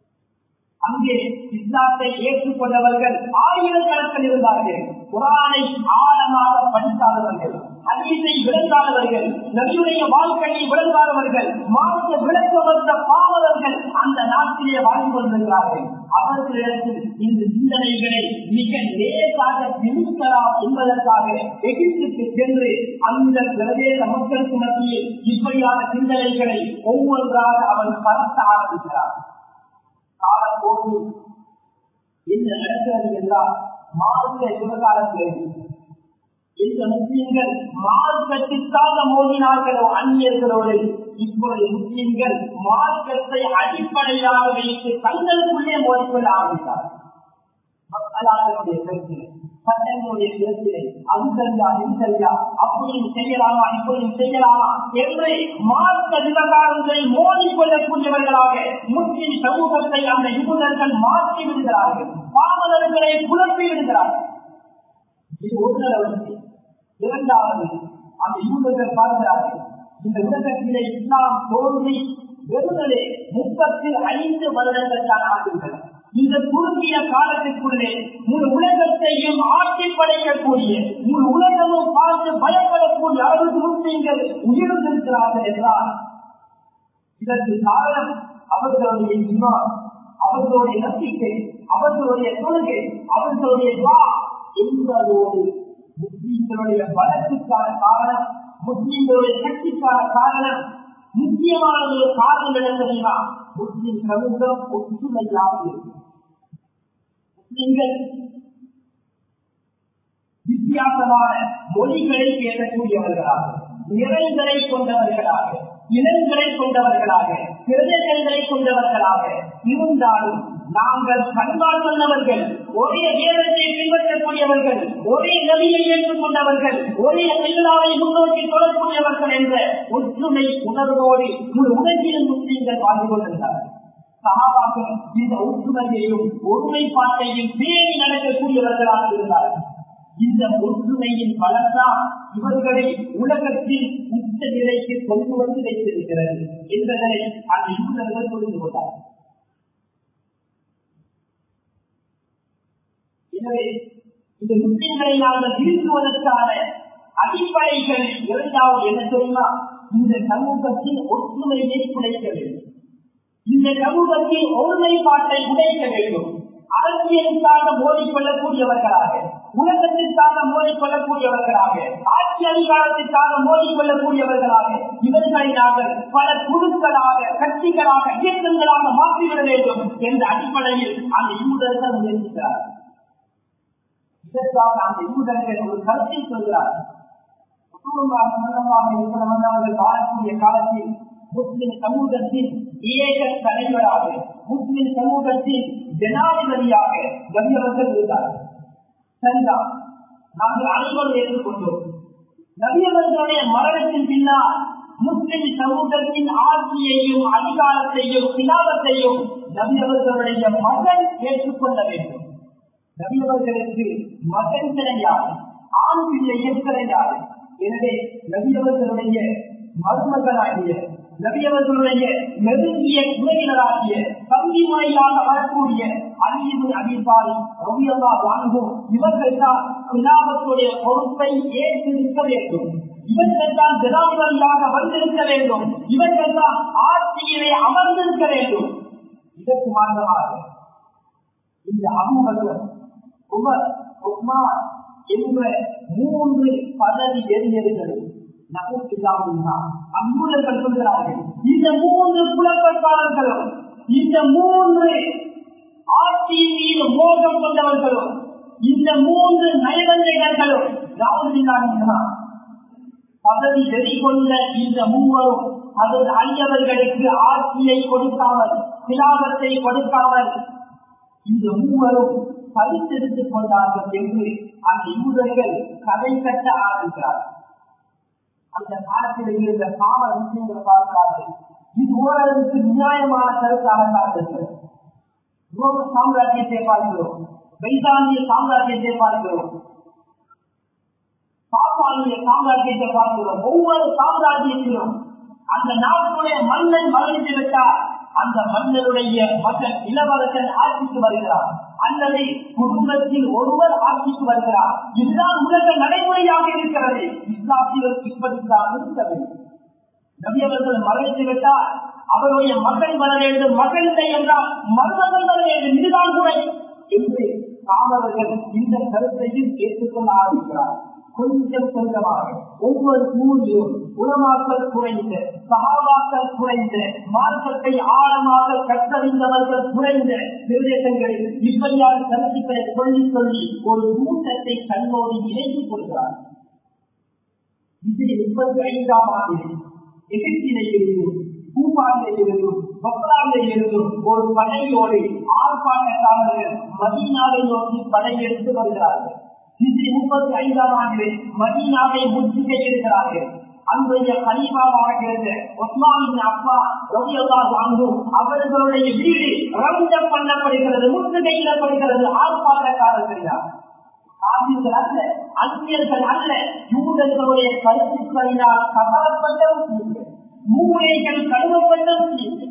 அங்கே இஸ்லாத்தை ஏற்றுக்கொண்டவர்கள் ஆயிரக்கணக்கில் இருந்தார்கள் குரானை ஆழமாக படிக்காதவர்கள் அதீசை விளங்காதவர்கள் நபியுடைய வாழ்க்கையை விளங்காதவர்கள் மார்க்க விளக்க வந்த பாவலர்கள் அந்த நாட்டிலே வாழ்ந்து கொண்டிருக்கிறார்கள் அவர்களிடத்தில் இந்த சிந்தனைகளை மிக லேசாக திணிக்கலாம் என்பதற்காக எகிப்துக்கு சென்று அந்த பிரதேச மக்களுக்கு மத்தியில் இப்படியான சிந்தனைகளை ஒவ்வொன்றாக அவன் பரத்த ஆரம்பிக்கிறார் காலப்போக்கு என்ன நடக்கிறது என்றால் மார்க்க விவகாரத்தில் இந்த முஸ்லிம்கள் மார்க்கத்திற்காக மோதினார்களோ அந்நியர்களோடு இப்பொழுது முஸ்லிம்கள் மார்க்கத்தை அடிப்படையாக வைத்து தங்களுக்குள்ளே மோதிக்கொள்ள ஆரம்பித்தார் மக்களாளர்களுடைய பிரச்சனை சட்டங்களுடைய பிரச்சனை அது சரியா இது சரியா அப்படியும் செய்யலாமா இப்படியும் செய்யலாமா என்று மார்க்க விவகாரங்களை மோதிக்கொள்ளக்கூடியவர்களாக முஸ்லிம் சமூகத்தை அந்த நிபுணர்கள் மாற்றி விடுகிறார்கள் பாவலர்களை குழப்பி விடுகிறார்கள் இது ஒரு நடவடிக்கை இரண்டாவது அந்த யூதர்கள் பார்க்கிறார்கள் இந்த உலகத்திலே இஸ்லாம் தோன்றி வெறுமனே முப்பத்தி ஐந்து வருடங்கள் தான் ஆகின்றன இந்த குறுகிய காலத்திற்குள்ளே முழு உலகத்தையும் ஆட்சி படைக்கக்கூடிய முழு உலகமும் பார்த்து பயப்படக்கூடிய அளவுக்கு முஸ்லீம்கள் உயிர்ந்திருக்கிறார்கள் என்றால் இதற்கு காரணம் அவர்களுடைய இமா அவர்களுடைய நம்பிக்கை அவர்களுடைய கொள்கை அவர்களுடைய வா என்பதோடு முஸ்லீம்களுடைய பலத்துக்கான காரணம் முஸ்லீம்களுடைய சக்திக்கான காரணம் முக்கியமான ஒரு காரணம் என்ன தெரியுமா முஸ்லீம் சமூகம் ஒற்றுமையாக இருக்கு முஸ்லீம்கள் வித்தியாசமான மொழிகளை பேசக்கூடியவர்களாக நிறங்களை கொண்டவர்களாக இனங்களை கொண்டவர்களாக பிரதேசங்களை கொண்டவர்களாக இருந்தாலும் நாங்கள் பண்பாடு கொண்டவர்கள் ஒரே வேதத்தை பின்பற்றக்கூடியவர்கள் ஒரே நபியை ஏற்றுக்கொண்டவர்கள் ஒரே எல்லாவை முன்னோக்கி தொடரக்கூடியவர்கள் என்ற ஒற்றுமை உணர்வோடு முழு உலகிலும் முஸ்லீம்கள் வாழ்ந்து கொண்டிருந்தார்கள் சகாபாக்கள் இந்த ஒற்றுமையையும் ஒருமைப்பாட்டையும் பேணி நடக்கக்கூடியவர்களாக இருந்தார்கள் இந்த ஒற்றுமையின் பலன்தான் இவர்களை உலகத்தில் உச்ச நிலைக்கு கொண்டு வந்து வைத்திருக்கிறது என்பதனை அந்த யூதர்கள் புரிந்து கொண்டார்கள் எனவே இந்த முஸ்லிம்களை நாங்கள் திருத்துவதற்கான அடிப்படைகள் இரண்டாவது என்ன தெரியுமா இந்த சமூகத்தின் ஒற்றுமையை குறைக்க வேண்டும் இந்த சமூகத்தின் ஒருமைப்பாட்டை உடைக்க வேண்டும் அரசியலுக்காக மோதிக்கொள்ளக்கூடியவர்களாக உலகத்திற்காக மோதிக்கொள்ளக்கூடியவர்களாக ஆட்சி அதிகாரத்திற்காக மோதிக்கொள்ளக்கூடியவர்களாக இவர்களை நாங்கள் பல குழுக்களாக கட்சிகளாக இயக்கங்களாக மாற்றிவிட வேண்டும் என்ற அடிப்படையில் அந்த யூதர்கள் முயற்சிக்கிறார்கள் இதற்காக அந்த யூதர்கள் ஒரு கருத்தை சொல்கிறார்கள் அவர்கள் வாழக்கூடிய காலத்தில் முஸ்லிம் சமூகத்தின் ஏக தலைவராக முஸ்லிம் சமூகத்தின் ஜனாதிபதியாக நபியவர்கள் இருந்தார்கள் சரிதான் நாங்கள் அனைவரும் ஏற்றுக்கொண்டோம் நபியவர்களுடைய மரணத்தின் பின்னால் முஸ்லிம் சமூகத்தின் ஆட்சியையும் அதிகாரத்தையும் கிலாபத்தையும் நபியவர்களுடைய மகன் ஏற்றுக்கொள்ள வேண்டும் நபியவர்களுக்கு மகன் கிடையாது ஆண் பிள்ளையும் கிடையாது எனவே நபியவர்களுடைய மருமகனாகிய நபியவர்களுடைய நெருங்கிய உறவினராகிய கல்வி முறையாக வரக்கூடிய அழிவு அபிபாரி ரவியல்லா வாங்கும் இவர்கள் தான் கிலாபத்துடைய பொறுப்பை ஏற்றிருக்க வேண்டும் இவர்கள் தான் ஜனாதிபதியாக வந்திருக்க வேண்டும் இவர்கள் தான் ஆட்சியிலே அமர்ந்திருக்க வேண்டும் இதற்கு மாற்றமாக இந்த அபுபக்கர் உமர் உஸ்மான் என்ற மூன்று பதவி எரிஞர்கள் அம்மூலர்கள் சொல்கிறார்கள் இந்த மூன்று புலப்பட்டாளர்களும் இந்த மூன்று ஆட்சியின் மீது மோகம் கொண்டவர்களும் இந்த மூன்று நயவஞ்சகர்களும் யாவதில்லாங்கன்னா பதவி வெறி கொண்ட இந்த மூவரும் அதன் அந்நியவர்களுக்கு ஆட்சியை கொடுக்காமல் சிலாபத்தை கொடுக்காமல் இந்த மூவரும் பரிசெடுத்துக் கொண்டார்கள் என்று அந்த யூதர்கள் கதை கட்ட ஆரம்பிக்கிறார்கள் அந்த காலத்தில் இருந்த கால விஷயங்களை பார்க்கிறார்கள் இது ஓரளவுக்கு நியாயமான கருத்தாக சார்ந்திருக்கிறது ரோம சாம்ராஜ்யத்தை பார்க்கிறோம் பைசானிய சாம்ராஜ்யத்தை பார்க்கிறோம் பாப்பானிய சாம்ராஜ்யத்தை பார்க்கிறோம் ஒவ்வொரு சாம்ராஜ்யத்திலும் அந்த நாட்டுடைய மன்னன் மறைந்து விட்டார் அந்த மன்னருடைய மகன் இளவரசன் ஆட்சிக்கு வருகிறார் அல்லது குடும்பத்தில் ஒருவர் ஆட்சிக்கு வருகிறார் இதுதான் உலக நடைமுறையாக இருக்கிறது இஸ்லாத்திலும் இப்படித்தான் இருக்கவில்லை நபியவர்கள் மறைத்து விட்டால் அவருடைய மகன் வர வேண்டும் மகன் இல்லை என்றால் மருமகன் வர வேண்டும் இதுதான் முறை என்று காவலர்கள் இந்த கருத்தையும் ஏற்றுக்கொள்ள ஆரம்பிக்கிறார் கொஞ்சம் கொஞ்சமாக ஒவ்வொரு ஊரிலும் உணவாக்கள் குறைந்து சகாபாக்கள் குறைந்து மார்க்கத்தை ஆழமாக கற்றறிந்தவர்கள் குறைந்த பிரதேசங்களில் இப்படியான கருத்துக்களை சொல்லி சொல்லி ஒரு கூட்டத்தை கண்ணோடு இணைத்துக் கொள்கிறார் இது முப்பத்தி ஐந்தாம் ஆண்டில் எகிப்திலே இருந்தும் பூபாவிலே இருந்தும் பக்ராவிலே இருந்தும் ஒரு படையோடு ஆர்ப்பாட்டக்காரர்கள் மதீனாவை நோக்கி படையெடுத்து வருகிறார்கள் இது முப்பத்தி ஐந்தாம் ஆண்டில் மதீனாவை முற்றுகையிடுகிறார்கள் அன்றைய கலிபாவாக இருந்த ஒஸ்மானின் அப்பா ரவியல்லா வாங்கு அவர்களுடைய வீடு ரவுண்டம் பண்ணப்படுகிறது முற்றுகையிடப்படுகிறது ஆர்ப்பாட்டக்காரர்கள் ஆசிரியர்கள் அல்ல அந்நியர்கள் அல்ல யூதர்களுடைய கருத்துக்களினால் கவரப்பட்ட முஸ்லீம்கள் மூளைகள் கழுவப்பட்ட முஸ்லீம்கள்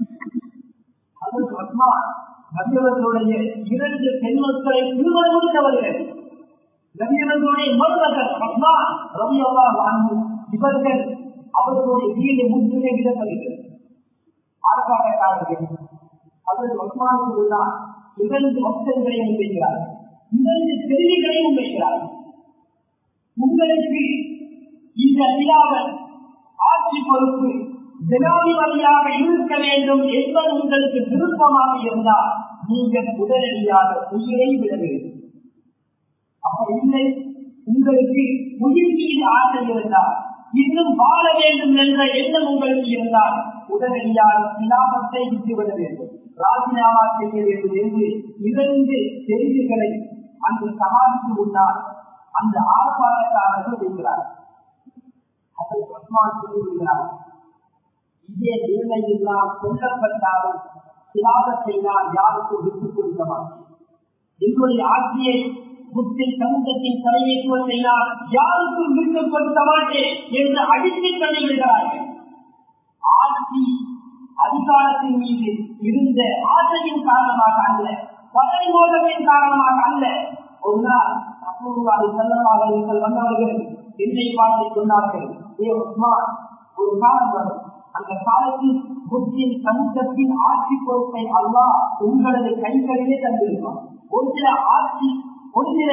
அதற்கு அஸ்மான் நபியவர்களுடைய இரண்டு பெண்மக்களை திருமணம் முடித்தவர்கள் நபியவர்களுடைய மருமகள் அஸ்மான் ரவியல்லா வாங்கு இவர்கள் அவர்களுடைய வீடு முற்றுகை விடப்படுகிறது ஆர்ப்பாட்டக்காரர்கள் அதற்கு அஸ்மானுக்கு தான் இரண்டு வம்சங்களை முன்வைக்கிறார்கள் இரண்டு கேள்விகளை முன்வைக்கிறார்கள் உங்களுக்கு இந்த விழாவல் ஆட்சி பொறுப்பு ஜனாதிபதியாக இருக்க வேண்டும் என்பது உங்களுக்கு விருப்பமாக இருந்தால் நீங்கள் உடனடியாக உயிரை விட வேண்டும் அப்படி இல்லை உங்களுக்கு உயிர் மீது ஆசை இருந்தால் இன்னும் வாழ வேண்டும் என்ற எண்ணம் உங்களுக்கு இருந்தால் உடனடியாக சிலாபத்தை விட்டுவிட வேண்டும் ராஜினாமா செய்ய வேண்டும் என்று இரண்டு செய்திகளை அந்த சமாதிக்கு முன்னால் அந்த ஆர்ப்பாட்டக்காரர்கள் வைக்கிறார் அதற்கு உஸ்மான் சொல்லிவிடுகிறார் இதே நிலையில் நாம் கொல்லப்பட்டாலும் சிலாபத்தை நான் யாருக்கும் விட்டுக் கொடுக்க மாட்டேன் என்னுடைய ஆட்சியை முத்தில் சமூகத்தின் தலைமைத்துவத்தை நான் யாருக்கும் விட்டுக் கொடுக்க மாட்டேன் என்று அடித்து தள்ளிவிடுகிறார்கள் ஆட்சி அதிகாரத்தின் மீது இருந்த ஆசையின் காரணமாக அல்ல பதவி மோதலின் காரணமாக அல்ல ஒரு நாள் அப்போது செல்லமாக நீங்கள் வந்தவர்கள் என்னை பார்த்து சொன்னார்கள் ஏ உஸ்மான் ஒரு காலம் வரும் அந்த காலத்தில் முஸ்லிம் சமூகத்தின் ஆட்சி பொறுப்பை அல்லா உங்களது கைகளிலே தந்திருப்பான் ஒரு சில ஆட்சி ஒரு சில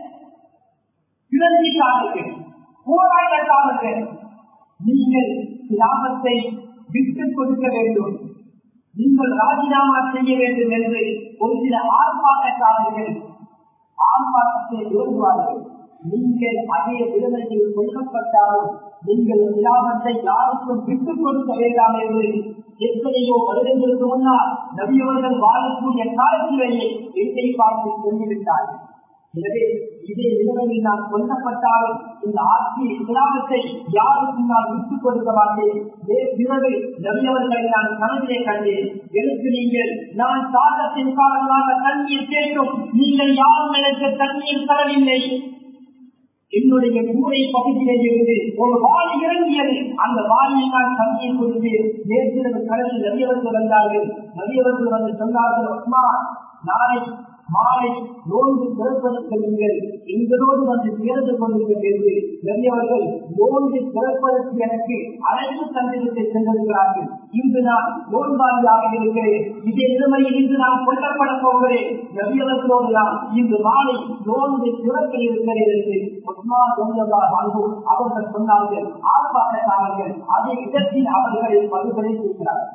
கிளர்ச்சிக்காரர்கள் போராட்டக்காரர்கள் நீங்கள் கிராமத்தை விட்டுக் கொடுக்க வேண்டும் நீங்கள் ராஜினாமா செய்ய வேண்டும் என்று ஒரு சில ஆர்ப்பாட்டக்காரர்கள் ஆர்ப்பாட்டத்தை விரும்புவார்கள் நீங்கள் அதே விடுதலையில் கொல்லப்பட்டாலும் நீங்கள் கிராமத்தை யாருக்கும் விட்டுக் கொடுக்க வேண்டாம் என்று எத்தனையோ வருடங்களுக்கு முன்னால் நபியவர்கள் வாழக்கூடிய காலத்திலேயே என்னை பார்த்து சொல்லிவிட்டார்கள் எனவே இதே நிலைமையில் நான் கொல்லப்பட்டாலும் இந்த ஆட்சி கிராமத்தை யாருக்கும் நான் விட்டுக் கொடுக்க மாட்டேன் பிறகு நபியவர்களை நான் கனவிலே கண்டேன் எனக்கு நீங்கள் நான் சாதத்தின் காரணமாக தண்ணீர் கேட்டும் நீங்கள் யாரும் எனக்கு தண்ணீர் தரவில்லை என்னுடைய கூரை பகுதியில் இருந்து ஒரு வாழி இறங்கியது அந்த வாழியை நான் தண்ணீர் கொடுத்து நேற்று கடலில் நபியவர்கள் வந்தார்கள் நபியவர்கள் வந்து சொன்னார்கள் அம்மா நாளை மாலை நோன்பு திறப்பதற்கு நீங்கள் எங்களோடு வந்து சேர்ந்து கொண்டிருக்கிறது நிறையவர்கள் நோன்பு திறப்பதற்கு எனக்கு அழைப்பு தந்திரத்தை சென்றிருக்கிறார்கள் இன்று நான் நோன்பாளியாக இருக்கிறேன் இதே நிலைமையில் இன்று நான் கொல்லப்பட போகிறேன் நபியவர்களோடு நான் இன்று மாலை நோன்பு திறக்க இருக்கிறேன் என்று உஸ்மான் நோன்பா வாழ்வோம் அவர்கள் சொன்னார்கள் ஆர்ப்பாட்டக்காரர்கள் அதே இடத்தில் அவர்களை படுகொலை செய்கிறார்கள்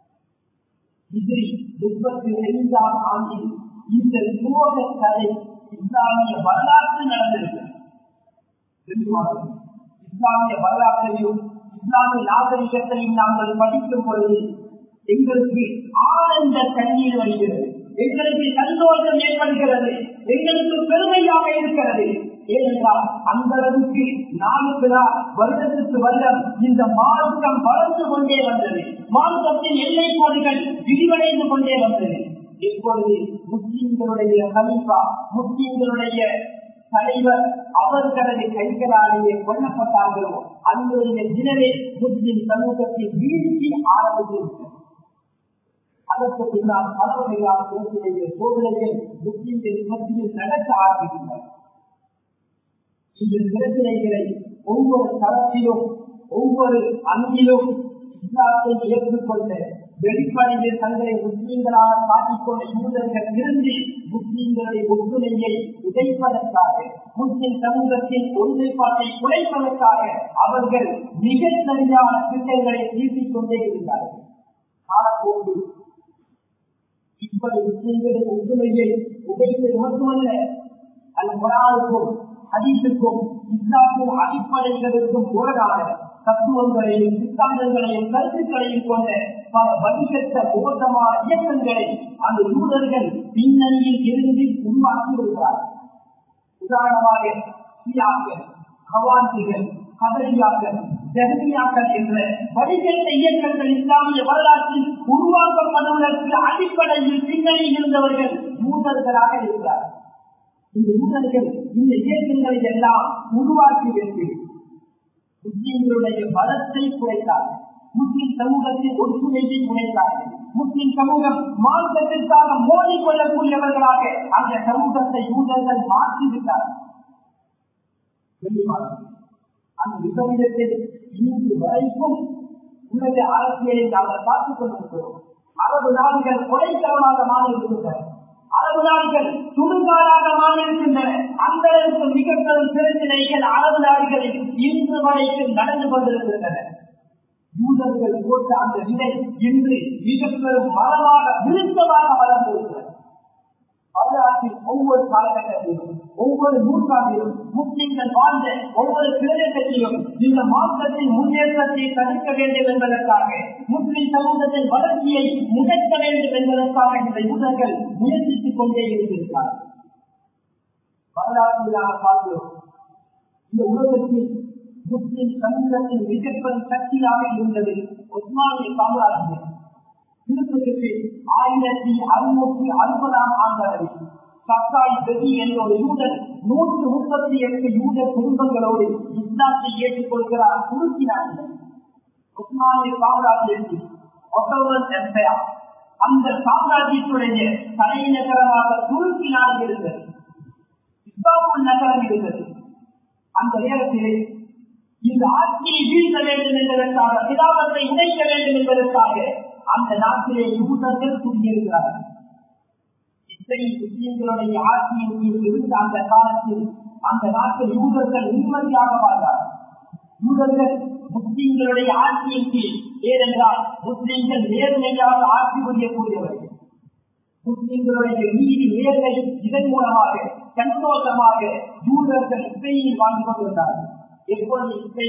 இது முப்பத்தி ஐந்தாம் ஆண்டில் இந்த துரோக கதை இஸ்லாமிய வரலாற்று நடந்திருக்கிறது இஸ்லாமிய வரலாற்றையும் இஸ்லாமிய நாகரிகத்தையும் நாங்கள் படிக்கும் பொழுது எங்களுக்கு ஆனந்த கண்ணீர் வருகிறது எங்களுக்கு சந்தோஷம் ஏற்படுகிறது எங்களுக்கு பெருமையாக இருக்கிறது ஏனென்றால் அந்த அளவுக்கு நாளுக்கு நாள் வருடத்துக்கு வருடம் இந்த மார்க்கம் வளர்ந்து கொண்டே வந்தது மார்க்கத்தின் எல்லை கோடுகள் விரிவடைந்து கொண்டே வந்தது இப்பொழுது முஸ்லிம்களுடைய கலிப்பா முஸ்லிம்களுடைய தலைவர் அவர்களது கைகளாலேயே கொல்லப்பட்டார்களோ அன்றைய தினமே முஸ்லிம் சமூகத்தில் வீழ்ச்சி ஆரம்பித்திருக்கிறது அதற்கு பின்னால் பல வகையான பேசுகிற சோதனைகள் முஸ்லிம்கள் மத்தியில் நடக்க ஆரம்பிக்கின்றன இந்த பிரச்சனைகளை ஒவ்வொரு தளத்திலும் ஒவ்வொரு அங்கிலும் இஸ்லாத்தை ஏற்றுக்கொண்ட வெளிப்படையில் தங்களை முஸ்லீம்களாக காட்டிக்கொண்ட யூதர்கள் இருந்து முஸ்லீம்களுடைய ஒற்றுமையை உடைப்பதற்காக முஸ்லிம் சமூகத்தின் ஒருமைப்பாட்டை குறைப்பதற்காக அவர்கள் மிக சரியான திட்டங்களை தீர்த்திக் கொண்டே இருந்தார்கள் காலப்போது இப்படி முஸ்லிம்களின் ஒற்றுமையை உடைப்பது மட்டுமல்ல அந்த குரானுக்கும் ஹதீஸுக்கும் இஸ்லாத்தின் அடிப்படைகளுக்கும் முரணான தத்துவங்களையும் சித்தாந்தங்களையும் கருத்துக்களையும் கொண்ட பல வடிகட்ட மோசமான இயக்கங்களை அந்த யூதர்கள் பின்னணியில் இருந்து உருவாக்கி வருகிறார்கள் உதாரணமாக சியாக்கள் ஹவாந்திகள் கதரியாக்கள் ஜெகனியாக்கள் என்ற வடிகட்ட இயக்கங்கள் இஸ்லாமிய வரலாற்றில் உருவாக்கப்படுவதற்கு அடிப்படையில் பின்னணியில் இருந்தவர்கள் யூதர்களாக இருக்கிறார்கள் இந்த யூதர்கள் இந்த இயக்கங்களை எல்லாம் உருவாக்கி வைத்து முஸ்லிம்களுடைய பலத்தை குறைத்தார்கள் முஸ்லிம் சமூகத்தின் ஒற்றுமையை குறைத்தார்கள் முஸ்லிம் சமூகம் மார்க்கத்திற்காக மோதிக்கொள்ளக்கூடியவர்களாக அந்த சமூகத்தை யூதர்கள் மாற்றிவிட்டார்கள் அந்த விபரீதத்தில் இன்று வரைக்கும் உலக அரசியலை நாங்கள் பார்த்துக் கொண்டிருக்கிறோம் அரபு நாடுகள் கொலைத்தரமாக மாறியிருக்கின்றன அரபு நாடுகள் சுடுகாடாக மாறியிருக்கின்றன அந்த அளவுக்கு மிக பெரும் பிரச்சனைகள் அரபு நாடுகளில் இன்று வரைக்கும் நடந்து கொண்டிருக்கின்றன யூதர்கள் போட்ட அந்த நிலை இன்று மிக பெரும் மரமாக விருத்தமாக வளர்ந்திருக்கிறது வரலாற்றில் ஒவ்வொரு காலகட்டத்திலும் ஒவ்வொரு நூற்றாண்டிலும் முஸ்லிம்கள் வாழ்ந்த ஒவ்வொரு பிரதேசத்திலும் இந்த மாற்றத்தின் முன்னேற்றத்தை தடுக்க வேண்டும் என்பதற்காக முஸ்லிம் சமூகத்தின் வளர்ச்சியை முடக்க வேண்டும் என்பதற்காக இந்த யூதர்கள் முயற்சித்துக் கொண்டே இருந்திருக்கிறார்கள் வரலாற்றில் நாம் பார்க்கிறோம் இந்த உலகத்தில் முஸ்லிம் சமூகத்தின் மிகப்பெரும் சக்தியாக இருந்தது ஒஸ்மானிய சாம்ராஜ்யம் திருப்பதிக்கு ஆயிரத்தி அறுநூற்றி அறுபதாம் ஆண்டு சக்காய் பெதி என்ற ஒரு யூதன் நூற்று முப்பத்தி எட்டு யூத குடும்பங்களோடு இஸ்லாத்தை ஏற்றுக்கொள்கிறார் துருக்கி நாட்டில் உஸ்மானிய சாம்ராஜ்யத்தில் ஒட்டோவன் எம்பையா அந்த சாம்ராஜ்யத்துடைய தலைநகரமாக துருக்கி நாடு இருந்தது இஸ்லாமுல் நகரம் இருந்தது அந்த நேரத்திலே இந்த ஆட்சியை வீழ்த்த வேண்டும் என்பதற்காக கிதாபத்தை உடைக்க வேண்டும் என்பதற்காக அந்த நாட்டிலே யூதர்கள் குடியிருக்கிறார்கள் இத்தனை முஸ்லிம்களுடைய ஆட்சியின் கீழ் இருந்த அந்த காலத்தில் அந்த நாட்டில் யூதர்கள் நிம்மதியாக வாழ்ந்தார்கள் யூதர்கள் முஸ்லிம்களுடைய ஆட்சியின் கீழ் ஏனென்றால் முஸ்லிம்கள் நேர்மையாக ஆட்சி புரியக்கூடியவர்கள் முஸ்லிம்களுடைய நீதி நேர்மை இதன் மூலமாக சந்தோஷமாக யூதர்கள் இசையில் வாழ்ந்து கொண்டிருந்தார்கள் எப்பொழுது இசை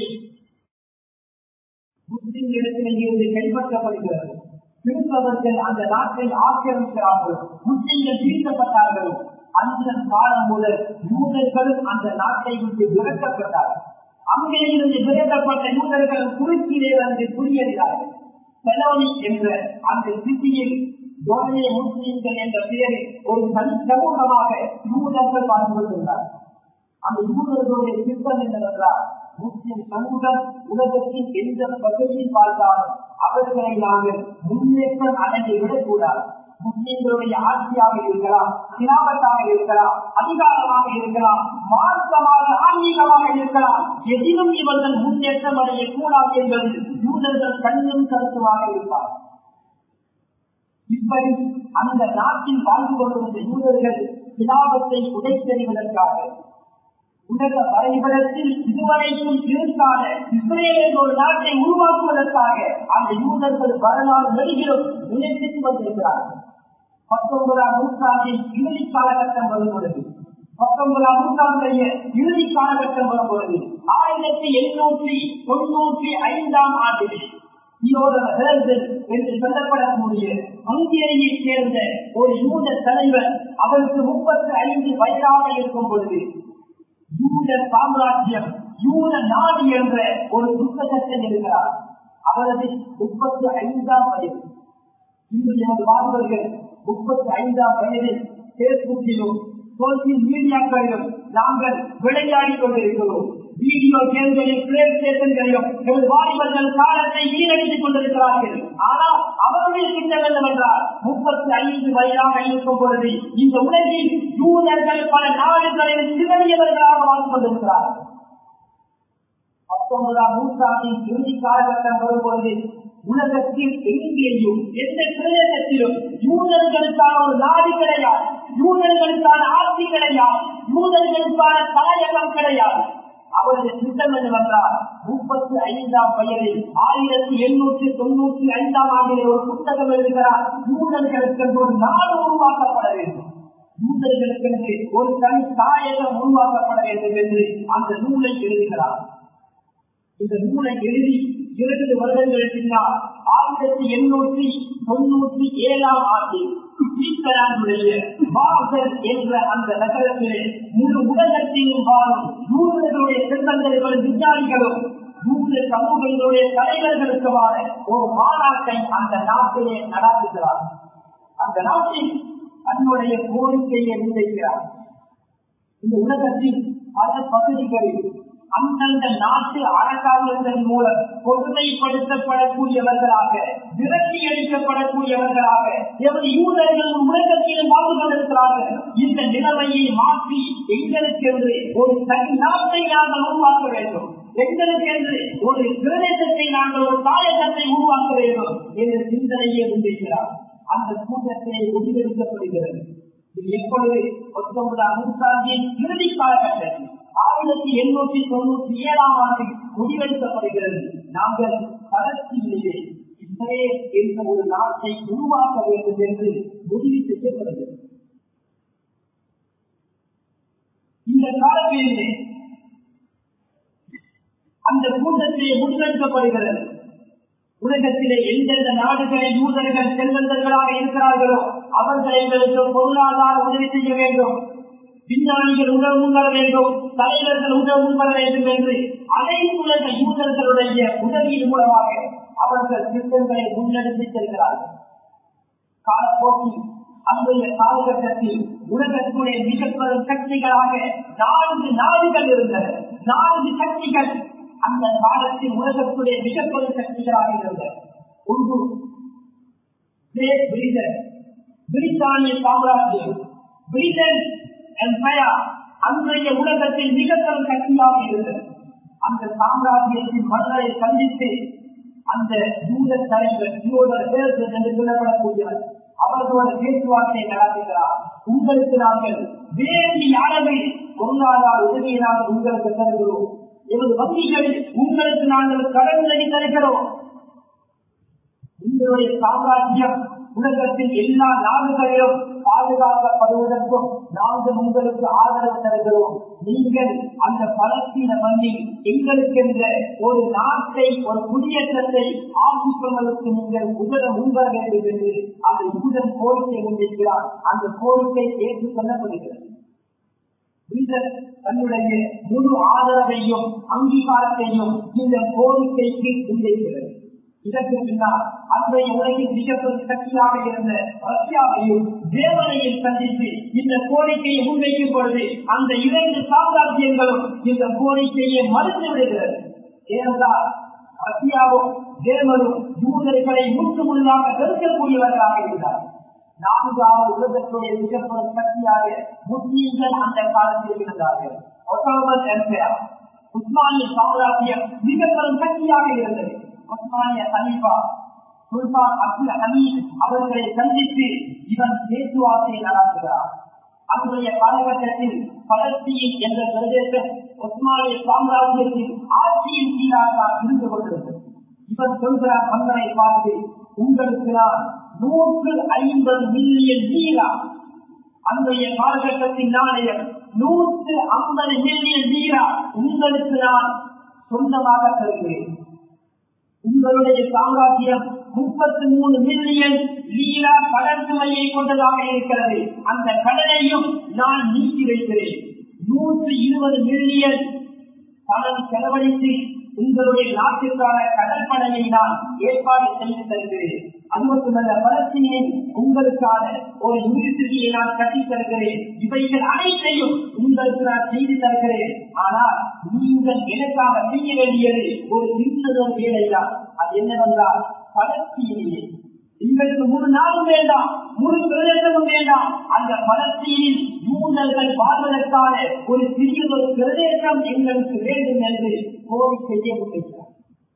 முஸ்லிம் இடத்திலே இருந்து கைப்பற்றப்படுகிறது கிறிஸ்தவர்கள் அந்த நாட்டை ஆக்கிரமிக்கிறார்கள் முஸ்லிம்கள் வீழ்த்தப்பட்டார்கள் அந்த காலம் முதல் யூதர்களும் அந்த நாட்டை விட்டு விரட்டப்பட்டார்கள் அங்கே இருந்து விரட்டப்பட்ட யூதர்கள் குறுக்கிலே வந்து குடியேறினார்கள் செலோனி என்ற அந்த சிட்டியில் டோனே முஸ்லிம்கள் என்ற பெயரில் ஒரு தனி சமூகமாக யூதர்கள் வாழ்ந்து கொண்டிருந்தார்கள் அந்த யூதர்களுடைய திட்டம் என்னவென்றால் முஸ்லிம் சமூகம் உலகத்தின் எந்த பகுதியில் பார்த்தாலும் அவர்களை நாங்கள் முன்னேற்றம் அடைந்து விடக்கூடாது முஸ்லிம்களுடைய ஆட்சியாக இருக்கலாம் திராவட்டாக இருக்கலாம் அதிகாரமாக இருக்கலாம் மார்க்கமாக ஆன்மீகமாக இருக்கலாம் எதிலும் இவர்கள் முன்னேற்றம் அடையக்கூடாது என்பது யூதர்கள் கண்ணும் கருத்துமாக இருப்பார் இப்படி அந்த நாட்டில் வாழ்ந்து கொண்டிருந்த யூதர்கள் திலாபத்தை உடைத்தெறிவதற்காக உலக வரைபடத்தில் இதுவரைக்கும் இருக்காத இஸ்ரேலின் ஒரு நாட்டை உருவாக்குவதற்காக அந்த யூதர்கள் வரலாறு நெருகிலும் முயற்சித்து வந்திருக்கிறார்கள் பத்தொன்பதாம் நூற்றாண்டின் இறுதி காலகட்டம் வரும் பொழுது பத்தொன்பதாம் நூற்றாண்டுடைய இறுதி காலகட்டம் வரும் பொழுது ஆயிரத்தி எண்ணூற்றி தொண்ணூற்றி ஐந்தாம் ஆண்டில் என்று சொல்லப்படக்கூடிய ஹங்கேரியை சேர்ந்த ஒரு யூத தலைவர் அவருக்கு முப்பத்தி ஐந்து வயதாக இருக்கும் பொழுது யூத சாம்ராஜ்யம் யூத நாடு என்ற ஒரு புத்தகத்தில் இருக்கிறார் அவரது முப்பத்தி ஐந்தாம் வயது இன்று எமது மாணவர்கள் முப்பத்தி ஐந்தாம் வயதில் பேஸ்புக்கிலும் சோசியல் மீடியாக்களிலும் நாங்கள் விளையாடி கொண்டிருக்கிறோம் வீடியோ கேம்களில் பிளே ஸ்டேஷன்களிலும் எமது வாலிபர்கள் காலத்தை வீணடித்துக் கொண்டிருக்கிறார்கள் ஆனால் அவருடைய திட்டம் என்னவென்றால் முப்பத்தி ஐந்து வயதாக இருக்கும் பொழுது இந்த உலகில் யூதர்கள் பல நாடுகளில் சிதறியவர்களாக வாழ்ந்து கொண்டிருக்கிறார்கள் பத்தொன்பதாம் நூற்றாண்டின் இறுதி காலகட்டம் வரும்பொழுது உலகத்தில் எங்கேயும் எந்த பிரதேசத்திலும் யூதர்களுக்கான ஒரு நாடு கிடையாது யூதர்களுக்கான ஆட்சி கிடையாது யூதர்களுக்கான தலையகம் கிடையாது அவரது திட்டம் என்னவென்றால் முப்பத்தி ஐந்தாம் வயதில் ஆயிரத்தி எண்ணூற்றி தொண்ணூற்றி ஐந்தாம் ஆண்டில் ஒரு புத்தகம் எழுதுகிறார் யூதர்களுக்கு ஒரு நாடு உருவாக்கப்பட வேண்டும் யூதர்களுக்கு ஒரு தனி தாயகம் உருவாக்கப்பட வேண்டும் என்று அந்த நூலை எழுதுகிறார் இந்த நூலை எழுதி இரண்டு வருடங்கள் பின்னால் ஆயிரத்தி எண்ணூற்றி தொண்ணூற்றி ஏழாம் ஆண்டில் சுவிட்சர்லாந்துடைய பாசல் என்ற அந்த நகரத்திலே முழு உலகத்திலும் வாழும் யூதர்களுடைய செல்வந்தர்களும் விஞ்ஞானிகளும் யூத சமூகங்களுடைய தலைவர்களுக்குமான ஒரு மாநாட்டை அந்த நாட்டிலே நடாத்துகிறார் அந்த நாட்டில் தன்னுடைய கோரிக்கையை முன்வைக்கிறார் இந்த உலகத்தில் பல பகுதிகளில் அந்தந்த நாட்டு அரசாங்கத்தின் மூலம் கொடுமைப்படுத்தப்படக்கூடியவர்களாக விரட்டி அளிக்கப்படக்கூடியவர்களாக எமது யூதர்கள் உலகத்திலும் வாழ்ந்து கொண்டிருக்கிறார்கள் இந்த நிலைமையை மாற்றி எங்களுக்கென்று ஒரு தனி நாட்டை நாங்கள் உருவாக்க வேண்டும் எங்களுக்கென்று ஒரு பிரதேசத்தை நாங்கள் ஒரு தாயகத்தை உருவாக்க வேண்டும் என்ற சிந்தனையை முன்வைக்கிறார் அந்த கூட்டத்திலே முடிவெடுக்கப்படுகிறது இது எப்பொழுது பத்தொன்பதாம் நூற்றாண்டின் இறுதி காலகட்டத்தில் ஆயிரத்தி எண்ணூற்றி தொண்ணூற்றி ஏழாம் ஆண்டில் முடிவெடுக்கப்படுகிறது நாங்கள் பலஸ்தீனிலே இஸ்ரேல் என்ற ஒரு நாட்டை உருவாக்க வேண்டும் என்று முடிவு செய்யப்படுகிறது இந்த காலத்திலே அந்த கூட்டத்திலே முன்னெடுக்கப்படுகிறது உலகத்திலே எந்தெந்த நாடுகளில் யூதர்கள் செல்வந்தர்களாக இருக்கிறார்களோ அவர்கள் எங்களுக்கு பொருளாதார உதவி செய்ய வேண்டும் விஞ்ஞானிகள் உணவு முன்வர வேண்டும் தலைவர்கள் உணவு முன்வர வேண்டும் என்று அனைத்து உலக யூதர்களுடைய உதவியின் மூலமாக அவர்கள் திட்டங்களை முன்னெடுத்து செல்கிறார்கள் காலப்போக்கில் அன்றைய காலகட்டத்தில் உலகத்துடைய மிகப்பெரும் சக்திகளாக நான்கு நாடுகள் இருந்தன நான்கு சக்திகள் அந்த காலத்தில் உலகத்துடைய மிகப்பெரும் சக்திகளாக இருந்தன ஒன்று கிரேட் பிரிட்டன் பிரித்தானிய சாம்ராஜ்யம் பிரிட்டன் எம்பயர் அன்றைய உலகத்தில் மிகப்பெரும் சக்தியாக இருந்தது அந்த சாம்ராஜ்யத்தின் மன்னரை சந்தித்து அந்த யூத தலைவர் யூதர் என்று சொல்லப்படக்கூடியவர் அவர்களோட பேச்சுவார்த்தை நடத்துகிறார் உங்களுக்கு நாங்கள் வேண்டிய அளவில் பொருளாதார உதவியை நாங்கள் உங்களுக்கு தருகிறோம் எமது வங்கிகளில் உங்களுக்கு நாங்கள் கடன் உதவி தருகிறோம் உங்களுடைய சாம்ராஜ்யம் உலகத்தில் எல்லா நாடுகளிலும் பாதுகாக்கப்படுவதற்கும் நாங்கள் உங்களுக்கு ஆதரவு தருகிறோம் நீங்கள் அந்த பலஸ்தீன மண்ணில் எங்களுக்கென்ற ஒரு நாட்டை ஒரு குடியேற்றத்தை ஆசிப்பதற்கு நீங்கள் உதவ முன்வர வேண்டும் என்று அந்த யூதன் கோரிக்கை முன்வைக்கிறார் அந்த கோரிக்கை ஏற்றுக்கொள்ளப்படுகிறது யூதர் தன்னுடைய முழு ஆதரவையும் அங்கீகாரத்தையும் இந்த கோரிக்கைக்கு முன்வைக்கிறது இதற்கு பின்னால் அன்றைய உலகின் மிகப்பெரும் சக்தியாக இருந்த ரஷ்யாவையும் தேவனையும் சந்தித்து இந்த கோரிக்கையை முன்வைக்கும் பொழுது அந்த இரண்டு சாம்ராஜ்யங்களும் இந்த கோரிக்கையை மறுத்து விடுகிறது ஏனென்றால் ரஷ்யாவும் தேவனும் யூதர்களை முற்று முழுதாக வெறுக்கக்கூடியவர்களாக இருந்தார் நான்காவது உலகத்துடைய மிகப்பெரும் சக்தியாக முஸ்லீம்கள் அந்த காலத்தில் இருந்தார்கள் ஒட்டோபர் எம்பையர் உஸ்மானிய சாம்ராஜ்யம் மிகப்பெரும் சக்தியாக இருந்தது உஸ்மானிய ஹனீஃபா சுல்தான் அப்துல் ஹமீத் அவர்களை சந்தித்து இவன் பேச்சுவார்த்தை நடத்துகிறார் அன்றைய காலகட்டத்தில் பலஸ்தீன் என்ற பிரதேசம் உஸ்மானிய சாம்ராஜ்யத்தின் ஆட்சியின் கீழாக இருந்து கொண்டிருந்தது இவன் சொல்கிறார் மன்னரை பார்த்து உங்களுக்கு நான் நூற்று ஐம்பது மில்லியன் வீரா அன்றைய காலகட்டத்தின் நாணயம் நூற்று ஐம்பது மில்லியன் வீரா உங்களுக்கு நான் சொந்தமாக தருகிறேன் உங்களுடைய சாம்ராஜ்யம் முப்பத்தி மூணு மில்லியன் லீலா கடன் சுமையை கொண்டதாக இருக்கிறது அந்த கடனையும் நான் நீக்கி வைக்கிறேன் நூற்றி இருபது மில்லியன் பணம் செலவழித்து உங்களுடைய நாட்டிற்கான கடற்படையை நான் ஏற்பாடு செய்து தருகிறேன் அது மட்டுமல்ல பலஸ்தீனில் உங்களுக்கான ஒரு யூனிவர்சிட்டியை நான் கட்டித் தருகிறேன் இவைகள் அனைத்தையும் உங்களுக்கு நான் செய்து தருகிறேன் ஆனால் நீங்கள் எனக்காக செய்ய வேண்டியது ஒரு சின்னதொரு வேலைதான் அது என்னவென்றால் பலஸ்தீனிலே எங்களுக்கு முழு நாளும் வேண்டாம் முழு பிரதேசமும் வேண்டாம் அந்த பலஸ்தீனில் யூதர்கள் வாழ்வதற்கான ஒரு சிறியதொரு பிரதேசம் எங்களுக்கு வேண்டும் என்று கோரி செய்ய முயற்சித்தார்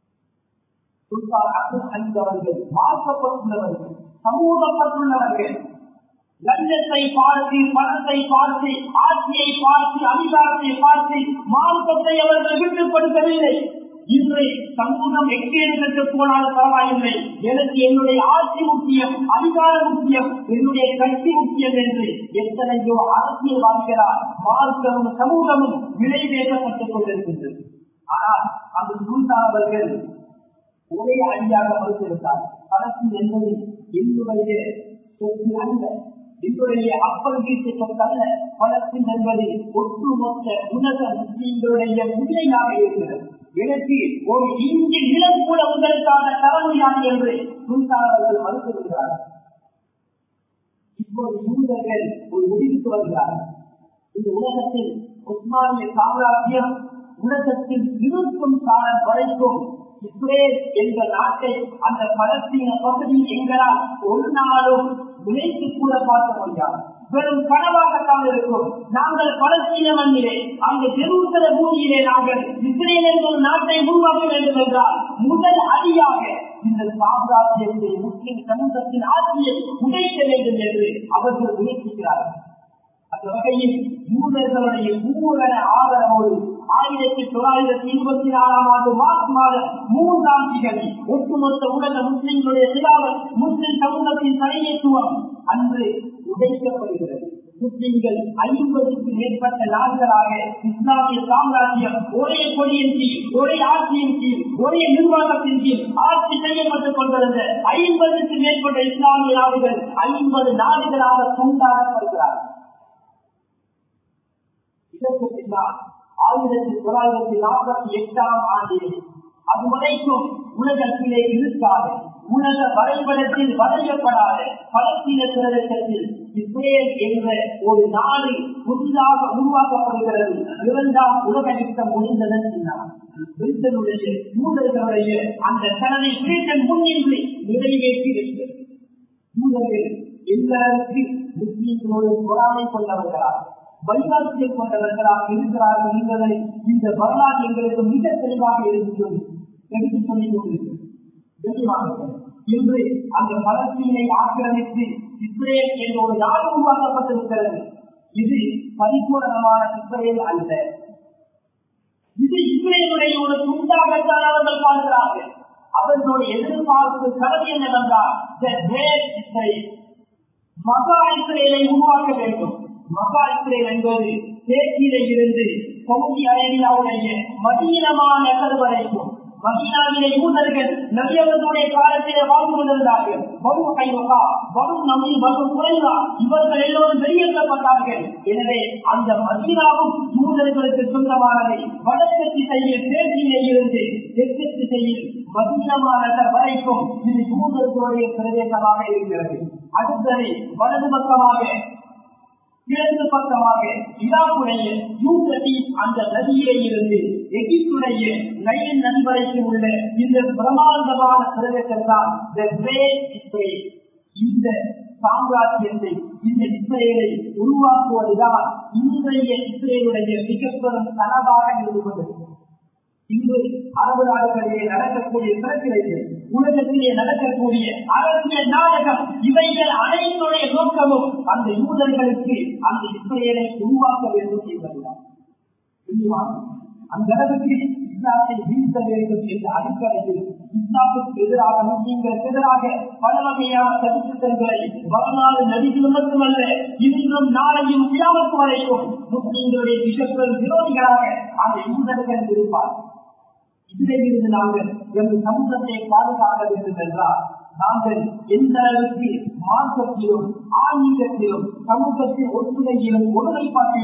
சுல்தான் அப்துல் ஹமீத் அவர்கள் மாற்றப்பட்டுள்ளவர்கள் சமூகப்பட்டுள்ளவர்கள் லஞ்சத்தை பார்த்து பணத்தை பார்த்து ஆட்சியை பார்த்து அதிகாரத்தை பார்த்து மார்க்கத்தை அவர்கள் விட்டுக் கொடுக்கவில்லை இன்று சமூகம் எங்கேற்கு போனாலும் பரவாயில்லை எனக்கு என்னுடைய ஆட்சி முக்கியம் அதிகாரம் முக்கியம் என்னுடைய கட்சி முக்கியம் என்று எத்தனையோ அரசியல்வாதிகளால் மார்க்கமும் சமூகமும் விலை பேசப்பட்டுக் கொண்டிருக்கின்றது ஆனால் அந்த சுல்தான் அவர்கள் ஒரே அடியாக மறுத்திருந்தார் பலஸ்தீன் என்பது என்னுடைய சொத்து அல்ல என்னுடைய அப்பங்கீட்டு சொத்தல்ல பலஸ்தீன் என்பது ஒட்டுமொத்த உலக முஸ்லீம்களுடைய உண்மையாக இருக்கிறது எனக்கு ஒரு இஞ்சி நிலம் கூட உங்களுக்கான தர முடியாது என்று சுல்தான் அவர்கள் மறுத்திருக்கிறார்கள் இப்போது யூதர்கள் ஒரு முடிவுக்கு வருகிறார்கள் இந்த உலகத்தில் உஸ்மானிய சாம்ராஜ்யம் உலகத்தில் இருக்கும் காலம் வரைக்கும் இஸ்ரேல் என்ற நாட்டை அந்த பலஸ்தீன பகுதி எங்களால் ஒரு நாளும் நினைத்து கூட பார்க்க முடியாது வெறும் கனவாகத்தான் இருக்கும் நாங்கள் பலஸ்தீன மண்ணிலே அந்த ஜெருசல பூமியிலே நாங்கள் இஸ்ரேல் என்ற ஒரு நாட்டை உருவாக்க வேண்டும் என்றால் முதல் அடியாக இந்த சாம்ராஜ்யத்தை முஸ்லிம் சமூகத்தின் ஆட்சியை உடைக்க வேண்டும் என்று அவர்கள் முயற்சிக்கிறார்கள் அந்த வகையில் யூதர்களுடைய பூரண ஆதரவோடு ஆயிரத்தி தொள்ளாயிரத்தி இருபத்தி நாலாம் ஆண்டு மார்ச் மாதம் மூன்றாம் திகதி ஒட்டுமொத்த உலக முஸ்லிம்களுடைய சிலாவல் முஸ்லிம் சமூகத்தின் தலைமைத்துவம் அன்று உடைக்கப்படுகிறது முஸ்லிம்கள் ஐம்பதுக்கு மேற்பட்ட நாடுகளாக இஸ்லாமிய சாம்ராஜ்யம் ஒரே கொடியின் கீழ் ஒரே ஆட்சியின் கீழ் ஒரே நிர்வாகத்தின் கீழ் ஆட்சி செய்யப்பட்டுக் கொண்டிருந்த ஐம்பதுக்கு மேற்பட்ட இஸ்லாமிய நாடுகள் ஐம்பது நாடுகளாக துண்டாடப்படுகிறார்கள் இதற்கு பின்னால் ஆயிரத்தி தொள்ளாயிரத்தி நாற்பத்தி எட்டாம் ஆண்டில் அது வரைக்கும் உலகத்திலே இருக்காத உலக வரைபடத்தில் வரையப்படாத பலஸ்தீன பிரதேசத்தில் இஸ்ரேல் என்ற ஒரு நாடு புதிதாக உருவாக்கப்படுகிறது இரண்டாம் உலக யுத்தம் முடிந்ததன் பின்னால் பிரிட்டனுடைய யூதர்களுடைய அந்த கனவை பிரிட்டன் முன்னின்று நிறைவேற்றி வைத்தது யூதர்கள் எல்லாருக்கு முஸ்லீம்களோடு பொறாமை கொண்டவர்களாக வைராக்கியை கொண்டவர்களாக இருக்கிறார்கள் என்பதை இந்த வரலாறு எங்களுக்கு மிக தெளிவாக எடுத்து எடுத்துச் சொல்லிக் கொண்டிருக்கிறது இன்று அந்த பலஸ்தீனை ஆக்கிரமித்து இஸ்ரேல் என்ற ஒரு நாடு உருவாக்கப்பட்டிருக்கிறது இது பரிபூரணமான இஸ்ரேல் அல்ல இது இஸ்ரேலுடைய ஒரு துண்டாகத்தான் அவர்கள் பார்க்கிறார்கள் அவர்களுடைய எதிர்பார்ப்பு கருதி என்னவென்றால் மகா இஸ்ரேலை உருவாக்க வேண்டும் மகா இஸ்ரேல் என்பது தேக்கியிலே இருந்து சவுதி அரேபியாவுடைய மதீனமான கருவறைக்கும் மதீனாவிலே யூதர்கள் நபியவர்களுடைய காலத்திலே வாழ்ந்து கொண்டிருந்தார்கள் பரு கைவகா பரு நம்பி பரு குறைவா இவர்கள் எல்லோரும் வெளியேற்றப்பட்டார்கள் எனவே அந்த மதீனாவும் யூதர்களுக்கு சொந்தமானது வடக்கு திசையில் தேசியிலே இருந்து தெற்கு திசையில் மதீனமான வரைக்கும் இது யூதர்களுடைய பிரதேசமாக இருக்கிறது அடுத்தது வலது பக்கமாக கிழக்கு பக்கமாக இராக்குடைய யூசதி அந்த நதியிலே இருந்து எகிப்துடைய நைல் நதி வரைக்கும் உள்ள இந்த பிரமாண்டமான பிரதேசத்தான் இந்த சாம்ராஜ்யத்தை இந்த இஸ்ரேலை உருவாக்குவதுதான் இன்றைய இஸ்ரேலுடைய மிகப்பெரும் கனவாக இருந்து கொண்டிருக்கிறது இன்று அரபு நாடுகளிலே நடக்கக்கூடிய பிரச்சனைகள் உலகத்திலே நடக்கக்கூடிய அரசியல் நாடகம் இவைகள் அனைத்துடைய நோக்கமும் அந்த யூதர்களுக்கு அந்த இஸ்ரேலை உருவாக்க வேண்டும் என்பதுதான் அந்த அளவுக்கு இஸ்லாத்தை வீழ்த்த வேண்டும் என்ற அடிப்படையில் இஸ்லாத்துக்கு எதிராக முஸ்லீம்களுக்கு எதிராக பல வகையான சதித்திட்டங்களை வரலாறு நடிகளும் மட்டுமல்ல இன்றும் நாளையும் கிராமத்து வரைக்கும் முஸ்லீம்களுடைய மிகப்பெரும் விரோதிகளாக அந்த யூதர்கள் இருப்பார்கள் இதிலிருந்து நாங்கள் எமது சமூகத்தை பாதுகாக்க வேண்டும் என்றால் நாங்கள் எந்த அளவுக்கு மார்க்கத்திலும் ஆன்மீகத்திலும் சமூகத்தின் ஒற்றுமையிலும் ஒருமைப்பாட்டிலும்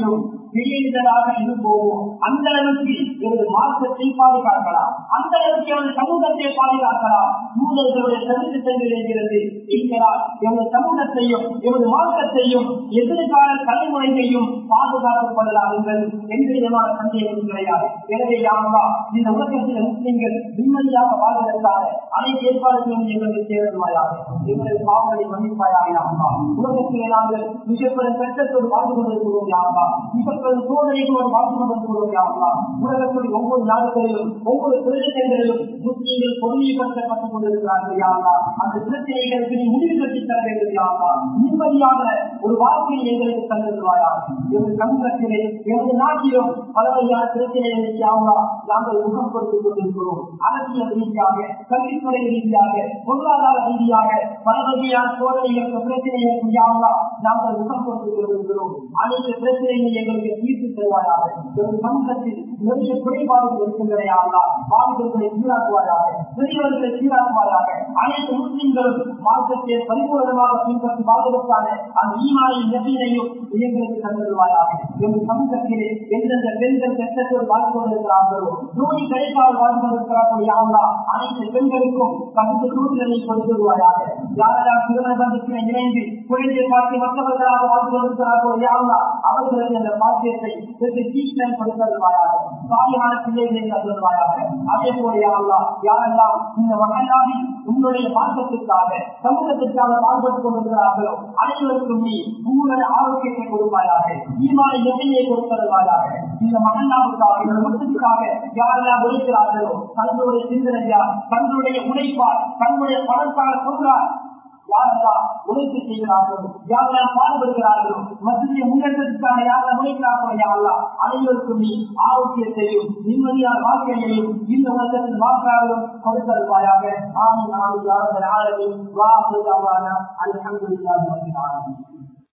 பிரிந்ததாக இருப்போமோ அந்த அளவுக்கு எமது மார்க்கத்தை பாதுகாக்கலாம் அந்த அளவுக்கு எமது சமூகத்தை பாதுகாக்கலாம் யூதர்களுடைய கருத்து சென்றிருக்கிறது என்கிறார் எமது சமூகத்தையும் எமது மார்க்கத்தையும் எதிர்கால தலைமுறையையும் பாதுகாத்துக் கொள்ளலாம் என்பது எந்த விதமான சந்தேகம் கிடையாது எனவே யாருந்தா இந்த உலகத்தில் முஸ்லிம்கள் நிம்மதியாக வாழ்வதற்காக அனைத்து ஏற்பாடுகளும் எங்களுக்கு தேவையாக எங்களது பாவங்களை மன்னிப்பாயாக யாருந்தா உலகத்திலே நாங்கள் மிகப்பெரும் கட்டத்தோடு வாழ்ந்து கொண்டிருக்கிறோம் யாருந்தா மிகப்பெரும் சோதனைகளோடு வாழ்ந்து கொண்டிருக்கிறோம் யாருந்தா உலகத்தில் ஒவ்வொரு நாடுகளிலும் ஒவ்வொரு பிரதேசங்களிலும் முஸ்லீம்கள் பொதுமைப்படுத்தப்பட்டுக் கொண்டிருக்கிறார்கள் யாருந்தா அந்த பிரச்சனைகளுக்கு நீ முடிவு கட்டி தர வேண்டும் யாருந்தா நிம்மதியான ஒரு வாழ்க்கையை எங்களுக்கு தந்திருவாயா எமது சமூகத்திலே எமது நாட்டிலும் பல வகையான பிரச்சனைகளை யாருந்தா நாங்கள் முகம் கொடுத்துக் கொண்டிருக்கிறோம் அரசியல் ரீதியாக கல்வித்துறை ரீதியாக பொருளாதார ரீதியாக பல வகையான சோதனைகளுக்கு பிரச்சனைகளுக்கு யாருந்தா நாங்கள் முகம் கொடுத்துக் கொண்டிருக்கிறோம் அனைத்து பிரச்சனைகளை எங்களுக்கு தீர்த்து தருவாயாக எமது சமூகத்தில் நிறைய குறைபாடுகள் இருக்கின்றன வாழ்வுகளை சீராக்குவாயாக பெரியவர்களை சீராக்குவாயாக அனைத்து முஸ்லிம்களும் மார்க்கத்தை பரிபூர்ணமாக பின்பற்றி வாழ்வதற்கான அந்த ஈமானின் நெப்பினையும் எங்களுக்கு தந்துடுவாயாக எமது சமூகத்திலே எந்தெந்த பெண்கள் கஷ்டத்தோடு வாழ்ந்து கொண்டிருக்கிறார்களோ நோய் கிடைக்காமல் வாழ்ந்து கொண்டிருக்கிறார்களோ யாருந்தா அனைத்து பெண்களுக்கும் தகுந்த சூழ்நிலை கொடுத்துருவாயாக யாரெல்லாம் திருமண பந்தத்தினை இணைந்து குழந்தை பார்த்து மற்றவர்களாக வாழ்ந்து கொண்டிருக்கிறார்களோ யாருந்தா அவர்களுக்கு அந்த பாக்கியத்தை வெகு சீக்கிரம் கொடுத்தருவாயாக சாலியான பிள்ளைகளை தந்துடுவாயாக அதே போல யாரெல்லாம் யாரெல்லாம் இந்த மகளாவில் உன்னுடைய மார்க்கத்திற்காக சமூகத்திற்காக பாடுபட்டுக் கொண்டிருக்கிறார்களோ அனைவருக்கும் நீ பூரண ஆரோக்கியத்தை கொடுப்பாயாக ஈமான எண்ணெயை கொடுத்தருவாயாக இந்த மகனாவுக்காக இந்த முகத்திற்காக யாரெல்லாம் உழைக்கிறார்களோ தங்களுடைய சிந்தனையா தங்களுடைய உழைப்பால் தங்களுடைய பணத்தால் சொல்றார் யாரெல்லாம் உழைப்பு செய்கிறார்களோ யாரெல்லாம் பாடுபடுகிறார்களோ மத்திய முன்னேற்றத்திற்காக யாரெல்லாம் உழைக்கிறார்களோ யாரெல்லாம் அனைவருக்கும் நீ ஆரோக்கியத்தையும் நிம்மதியான வாழ்க்கையையும் இந்த உலகத்தில் வாழ்க்கையாகவும் கொடுத்தருவாயாக ஆமி ஆமி யாரும் ஆளுநர் வா அல்ஹம்துலில்லாஹி ரப்பில் ஆலமீன்